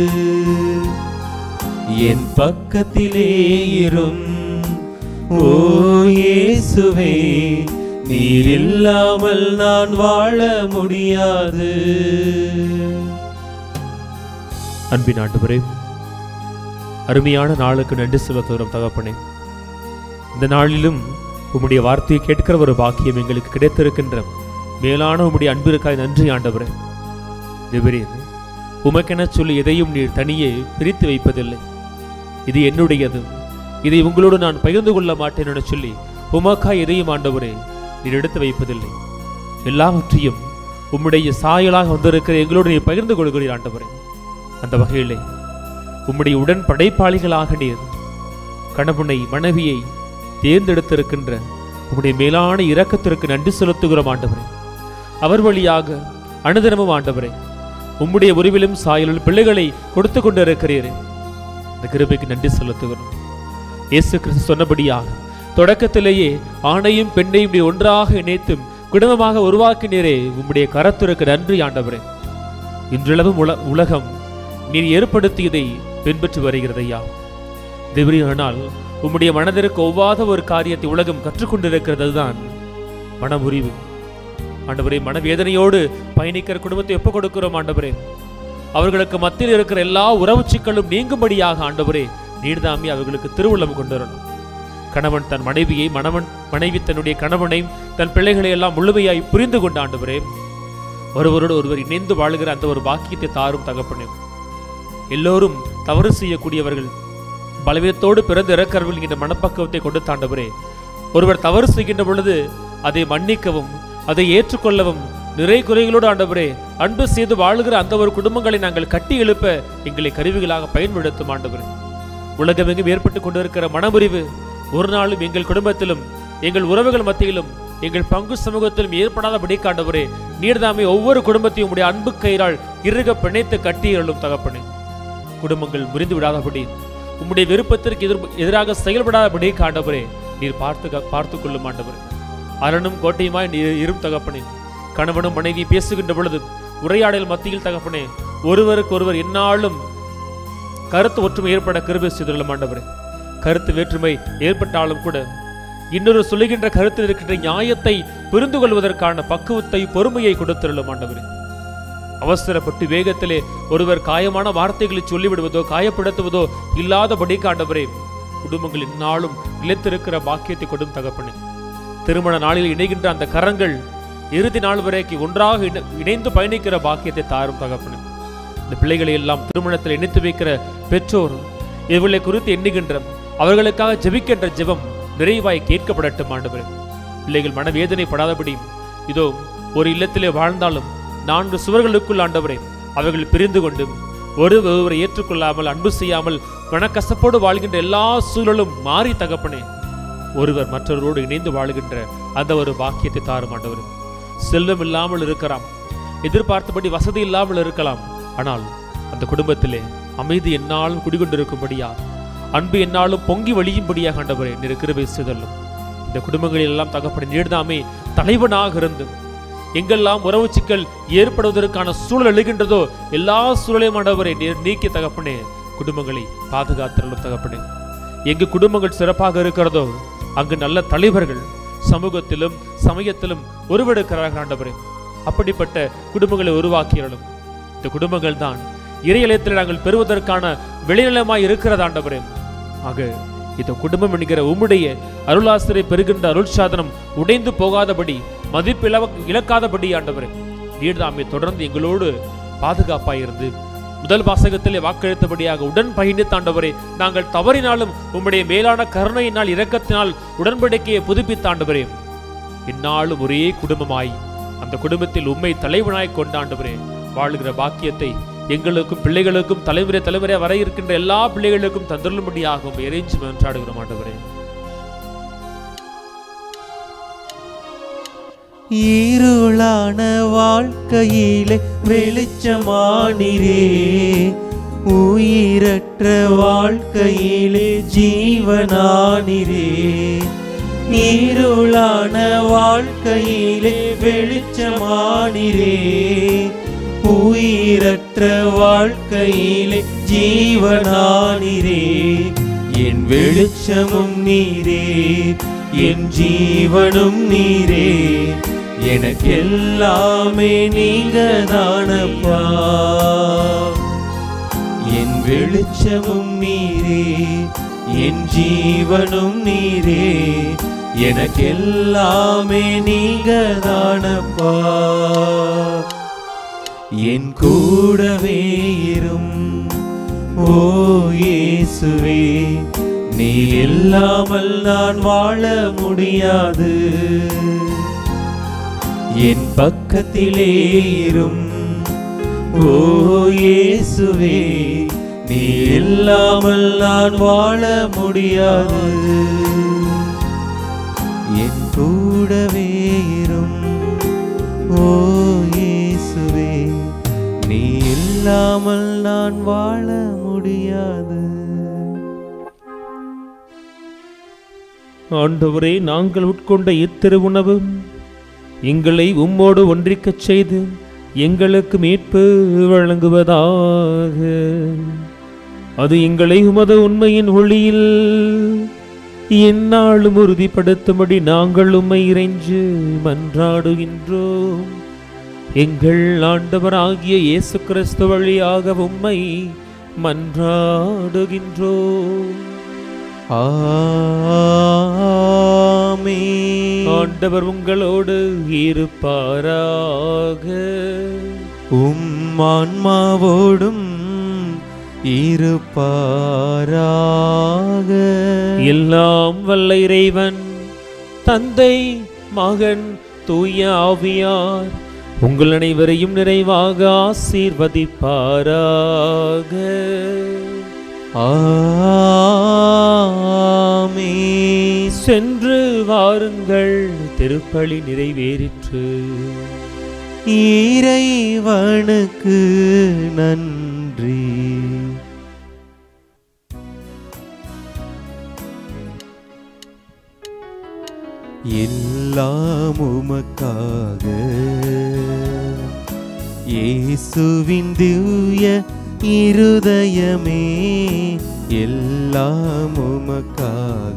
என் பக்கத்திலே இரும் ஓ இயேசுவே நீர் இல்லாமல் நான் வாழ முடியாது அன்பின் ஆண்டவரே அருமையான நாளுக்கு நன்றி செலுத்துகிறோம் தகப்பனே இந்த நாளிலும் உம்முடைய வார்த்தையை கேட்கிற ஒரு பாக்கியம் எங்களுக்கு கிடைத்திருக்கின்ற மேலான உம்முடைய அன்பிற்காய் நன்றி ஆண்டவரே தேவரீர் உமக்கென சொல்லி எதையும் நீர் தனியே பிரித்து வைப்பதில்லை இது என்னுடையது இதை உங்களோடு நான் பகிர்ந்து கொள்ள மாட்டேன் என சொல்லி உமக்காய் எதையும் ஆண்டவரே நீர் எடுத்து வைப்பதில்லை எல்லாவற்றையும் உம்முடைய சாயலாக வந்திருக்கிற எங்களோடு நீர் பகிர்ந்து கொள்கிறீர் ஆண்டவரே அந்த வகையிலே உம்முடைய உடன் படைப்பாளிகளாக நீர் கணவனை மனைவியை தேர்ந்தெடுத்திருக்கின்ற உம்முடைய மேலான இரக்கத்திற்கு நன்றி செலுத்துகிறோம் ஆண்டவரே அவர் வழியாக அனுதினமும் ஆண்டவரே உம்முடைய உருவிலும் சாயலிலும் பிள்ளைகளை கொடுத்து கொண்டு இருக்கிறீரே இந்த கிருபைக்கு நன்றி செலுத்துகிறோம் இயேசு கிறிஸ்து சொன்னபடியாக தொடக்கத்திலேயே ஆணையும் பெண்ணையும் இப்படி ஒன்றாக இணைத்தும் குடும்பமாக உருவாக்கினீரே உம்முடைய கரத்திற்கு நன்றி ஆண்டவரே இன்றளவும் உல உலகம் நீர் ஏற்படுத்தியதை பின்பற்றி வருகிறதையா திவ்ரியானால் உம்முடைய மனதிற்கு ஒவ்வாத ஒரு காரியத்தை உலகம் கற்றுக்கொண்டிருக்கிறது தான் மனமுறிவு ஆண்டவரே மனவேதனையோடு பயணிக்கிற குடும்பத்தை ஒப்புக் கொடுக்கிறோம் ஆண்டவரே அவர்களுக்கு மத்தியில் இருக்கிற எல்லா உறவு சிக்கலும் நீங்கும்படியாக ஆண்டவரே நீர்தாமி அவர்களுக்கு திருவுள்ளம் கொண்டு வரணும் கணவன் தன் மனைவியை மணவன் மனைவி தன்னுடைய கணவனை தன் பிள்ளைகளை எல்லாம் முழுமையாய் புரிந்து கொண்ட ஆண்டவரே ஒருவரோடு ஒருவர் இணைந்து வாழுகிற அந்த ஒரு பாக்கியத்தை தாரும் தகப்பனே எல்லோரும் தவறு செய்யக்கூடியவர்கள் பலவீனத்தோடு பிறந்து இறக்கிறவர்கள் என்கின்ற மனப்பக்குவத்தை கொண்டு தாண்டவரே ஒருவர் தவறு செய்கின்ற பொழுது அதை மன்னிக்கவும் அதை ஏற்றுக்கொள்ளவும் நிறை குறைகளோடு ஆண்டவரே அன்பு செய்து வாழுகிற அந்த ஒரு குடும்பங்களை நாங்கள் கட்டி எழுப்ப எங்களை கருவிகளாக பயன்படுத்தும் ஆண்டவரே உலகமெங்கும் ஏற்பட்டு கொண்டிருக்கிற மனமுறிவு ஒரு நாளும் எங்கள் குடும்பத்திலும் எங்கள் உறவுகள் மத்தியிலும் எங்கள் பங்கு சமூகத்திலும் ஏற்படாதபடி காண்டவரே நீர்தாமே ஒவ்வொரு குடும்பத்தையும் உடைய அன்பு கயிறால் இறுக பிணைத்து கட்டியருளும் தகப்பனே குடும்பங்கள் முறிந்து விடாதபடி உம்முடைய விருப்பத்திற்கு எதிர் எதிராக செயல்படாதபடி காண்டவரே நீர் பார்த்து பார்த்து கொள்ளும் ஆண்டவரே அரணும் கோட்டையுமாய் நீர் இரும் தகப்பனே கணவனும் மனைவி பேசுகின்ற பொழுது உரையாடல் மத்தியில் தகப்பனே ஒருவருக்கு ஒருவர் எந்நாளும் கருத்து ஒற்றுமை ஏற்பட கிருபை செய்துள்ள ஆண்டவரே கருத்து வேற்றுமை ஏற்பட்டாலும் கூட இன்னொரு சொல்லுகின்ற கருத்தில் இருக்கின்ற நியாயத்தை புரிந்து கொள்வதற்கான பக்குவத்தை பொறுமையை கொடுத்துள்ள ஆண்டவரே அவசரப்பட்டு வேகத்திலே ஒருவர் காயமான வார்த்தைகளை சொல்லிவிடுவதோ காயப்படுத்துவதோ இல்லாதபடி காண்டவரே குடும்பங்கள் இந்நாளும் நிலைத்திருக்கிற பாக்கியத்தை கொடும் தகப்பனே திருமண நாளில் இணைகின்ற அந்த கரங்கள் இறுதி நாள் வரைக்கும் ஒன்றாக இணை- இணைந்து பயணிக்கிற பாக்கியத்தை தாரும் தகப்பனே இந்த பிள்ளைகளை எல்லாம் திருமணத்தில் இணைத்து வைக்கிற பெற்றோர் இவர்களை குறித்து எண்ணுகின்ற அவர்களுக்காக ஜெபிக்கின்ற ஜெபம் நிறைவாய் கேட்கப்படட்டும் ஆண்டவரே பிள்ளைகள் மனவேதனை படாதபடி இதோ ஒரு இல்லத்திலே வாழ்ந்தாலும் நான்கு சுவர்களுக்குள் ஆண்டவரே அவர்கள் பிரிந்து கொண்டு ஒரு ஒருவரை ஏற்றுக்கொள்ளாமல் அன்பு செய்யாமல் மனக்கசப்போடு வாழ்கின்ற எல்லா சூழலும் மாறி தகப்பனே ஒருவர் மற்றவரோடு இணைந்து வாழுகின்ற அந்த ஒரு பாக்கியத்தை தாரும் ஆண்டவரே செல்வம் இல்லாமல் இருக்கலாம் எதிர்பார்த்தபடி வசதி இல்லாமல் இருக்கலாம் ஆனால் அந்த குடும்பத்திலே அமைதி என்னாலும் குடிகொண்டிருக்கும்படியா அன்பு என்னாலும் பொங்கி வழியும்படியாக ஆண்டவரே நீர் கிருபை செய்தல்லும் இந்த குடும்பங்களில் எல்லாம் தகப்பட நீர்தாமே தலைவனாக இருந்து எங்கெல்லாம் உறவு சிக்கல் ஏற்படுவதற்கான சூழல் எழுகின்றதோ எல்லா சூழலையும் ஆண்டவரை நீர் நீக்கி தகப்பனே குடும்பங்களை பாதுகாத்தலும் தகப்பனே எங்கு குடும்பங்கள் சிறப்பாக இருக்கிறதோ அங்கு நல்ல தலைவர்கள் சமூகத்திலும் சமயத்திலும் உருவெடுக்கிறார்கள் ஆண்டவரே அப்படிப்பட்ட குடும்பங்களை உருவாக்கியறலும் இந்த குடும்பங்கள் தான் இறையலயத்தில் நாங்கள் பெறுவதற்கான விளைநிலமாய் இருக்கிறது ஆண்டவரே ஆக இந்த குடும்பம் என்கிற உம்முடைய அருளாசிரியை பெறுகின்ற அருள் சாதனம் உடைந்து போகாதபடி மதிப்பு இழவ இழக்காதபடி ஆண்டவரே நீர்தாமை தொடர்ந்து எங்களோடு பாதுகாப்பாய் இருந்து முதல் வாசகத்திலே வாக்களித்தபடியாக உடன் பயணித்த ஆண்டவரே நாங்கள் தவறினாலும் உம்முடைய மேலான கருணையினால் இரக்கத்தினால் உடன்படிக்கையை புதுப்பித்த ஆண்டவரே இந்நாளும் ஒரே குடும்பமாய் அந்த குடும்பத்தில் உண்மை தலைவனாய் கொண்ட ஆண்டவரே வாழுகிற பாக்கியத்தை எங்களுக்கும் பிள்ளைகளுக்கும் தலைமுறை தலைமுறை வர இருக்கின்ற எல்லா பிள்ளைகளுக்கும் தந்துள்ளும்படியாகும் இறைஞ்சி மன்றாடுகிறோம் ஆண்டவரே இருளான வாழ்க்கையிலே வெளிச்சமானிரே உயிரற்ற வாழ்க்கையிலே ஜீவனானிரே இருளான வாழ்க்கையிலே வெளிச்சமானிரே உயிரற்ற வாழ்க்கையிலே ஜீவனானிரே என் வெளிச்சமும் நீரே என் ஜீவனும் நீரே எனக்கெல்லாமே நீங்க தானப்பா என் வெளிச்சமும் நீரே என் ஜீவனும் நீரே எனக்கெல்லாமே நீங்க தானப்பா என் கூடவே இரும் ஓ இயேசுவே நீ இல்லாமல் நான் வாழ முடியாது என் பக்கத்திலே இரும் ஓ இயேசுவே நீ இல்லாமல் நான் வாழ முடியாது என் கூடவே இரும் ஓ இயேசுவே நீ இல்லாமல் நான் வாழ முடியாது ஆண்டவரே நாங்கள் உட்கொண்ட இத்திரு உணவு எங்களை உம்மோடு ஒன்றிக்கச் செய்து எங்களுக்கு மீட்பு வழங்குவதாக அது எங்களை உமது உண்மையின் ஒளியில் எந்நாளும் உறுதிப்படுத்தும்படி நாங்கள் உம்மை இறைஞ்சு மன்றாடுகின்றோம் எங்கள் ஆண்டவராகிய இயேசு கிறிஸ்து வழியாக உம்மை மன்றாடுகின்றோம் ஆமென். ஆண்டவர் உங்களோடு இருப்பாராக உம் ஆன்மாவோடும் இருப்பாராக எல்லாம் வல்ல இறைவன் தந்தை மகன் தூய ஆவியார் உங்கள் அனைவரையும் நிறைவாக ஆசீர்வதிப்பாராக ஆமென். சென்று வாருங்கள் திருப்பலி நிறைவேறிற்று இறைவனுக்கு நன்றி எல்லாம் உமக்காக இயேசுவின் திவ்ய இருதயமே எல்லாம் உமக்காக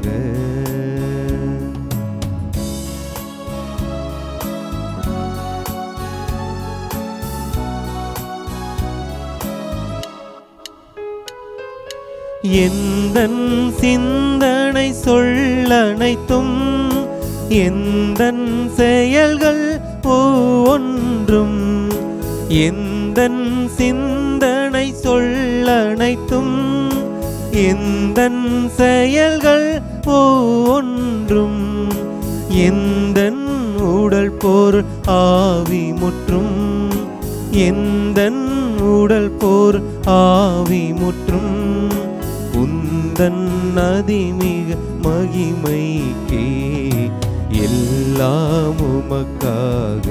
எந்தன் சிந்தனை சொல்லனைத்தும் எந்தன் செயல்கள் ஒவ்வொன்றும் எந்தன் சிந்தனை சொல்லனைத்தும் எந்தன் செயல்கள் ஒவ்வொன்றும் எந்தன் உடல் போர் ஆவி முற்றும் எந்த உடல் போர் ஆவி முற்றும் உந்தன் அதிமிக மகிமைக்கே எல்லாம் உமக்காக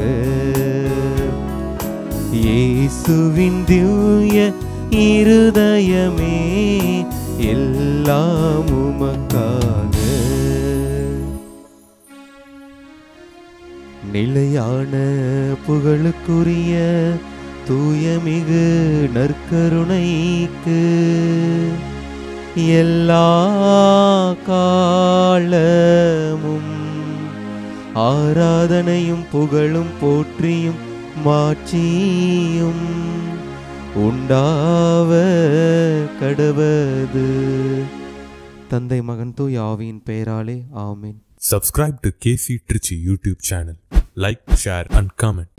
இயேசுவின் திவ்ய இருதயமே எல்லாம் உமக்காக நிலையான புகழுக்குரிய தூயமிகு நற்கருணைக்கு எல்லா காலமும் ஆராதனையும் புகழும் போற்றியும் மாட்சியும் உண்டாவ கடவது தந்தை மகன் தூய் ஆவியின் பெயராலே ஆமீன் Subscribe to KC Trichy YouTube channel. Like, share, and comment.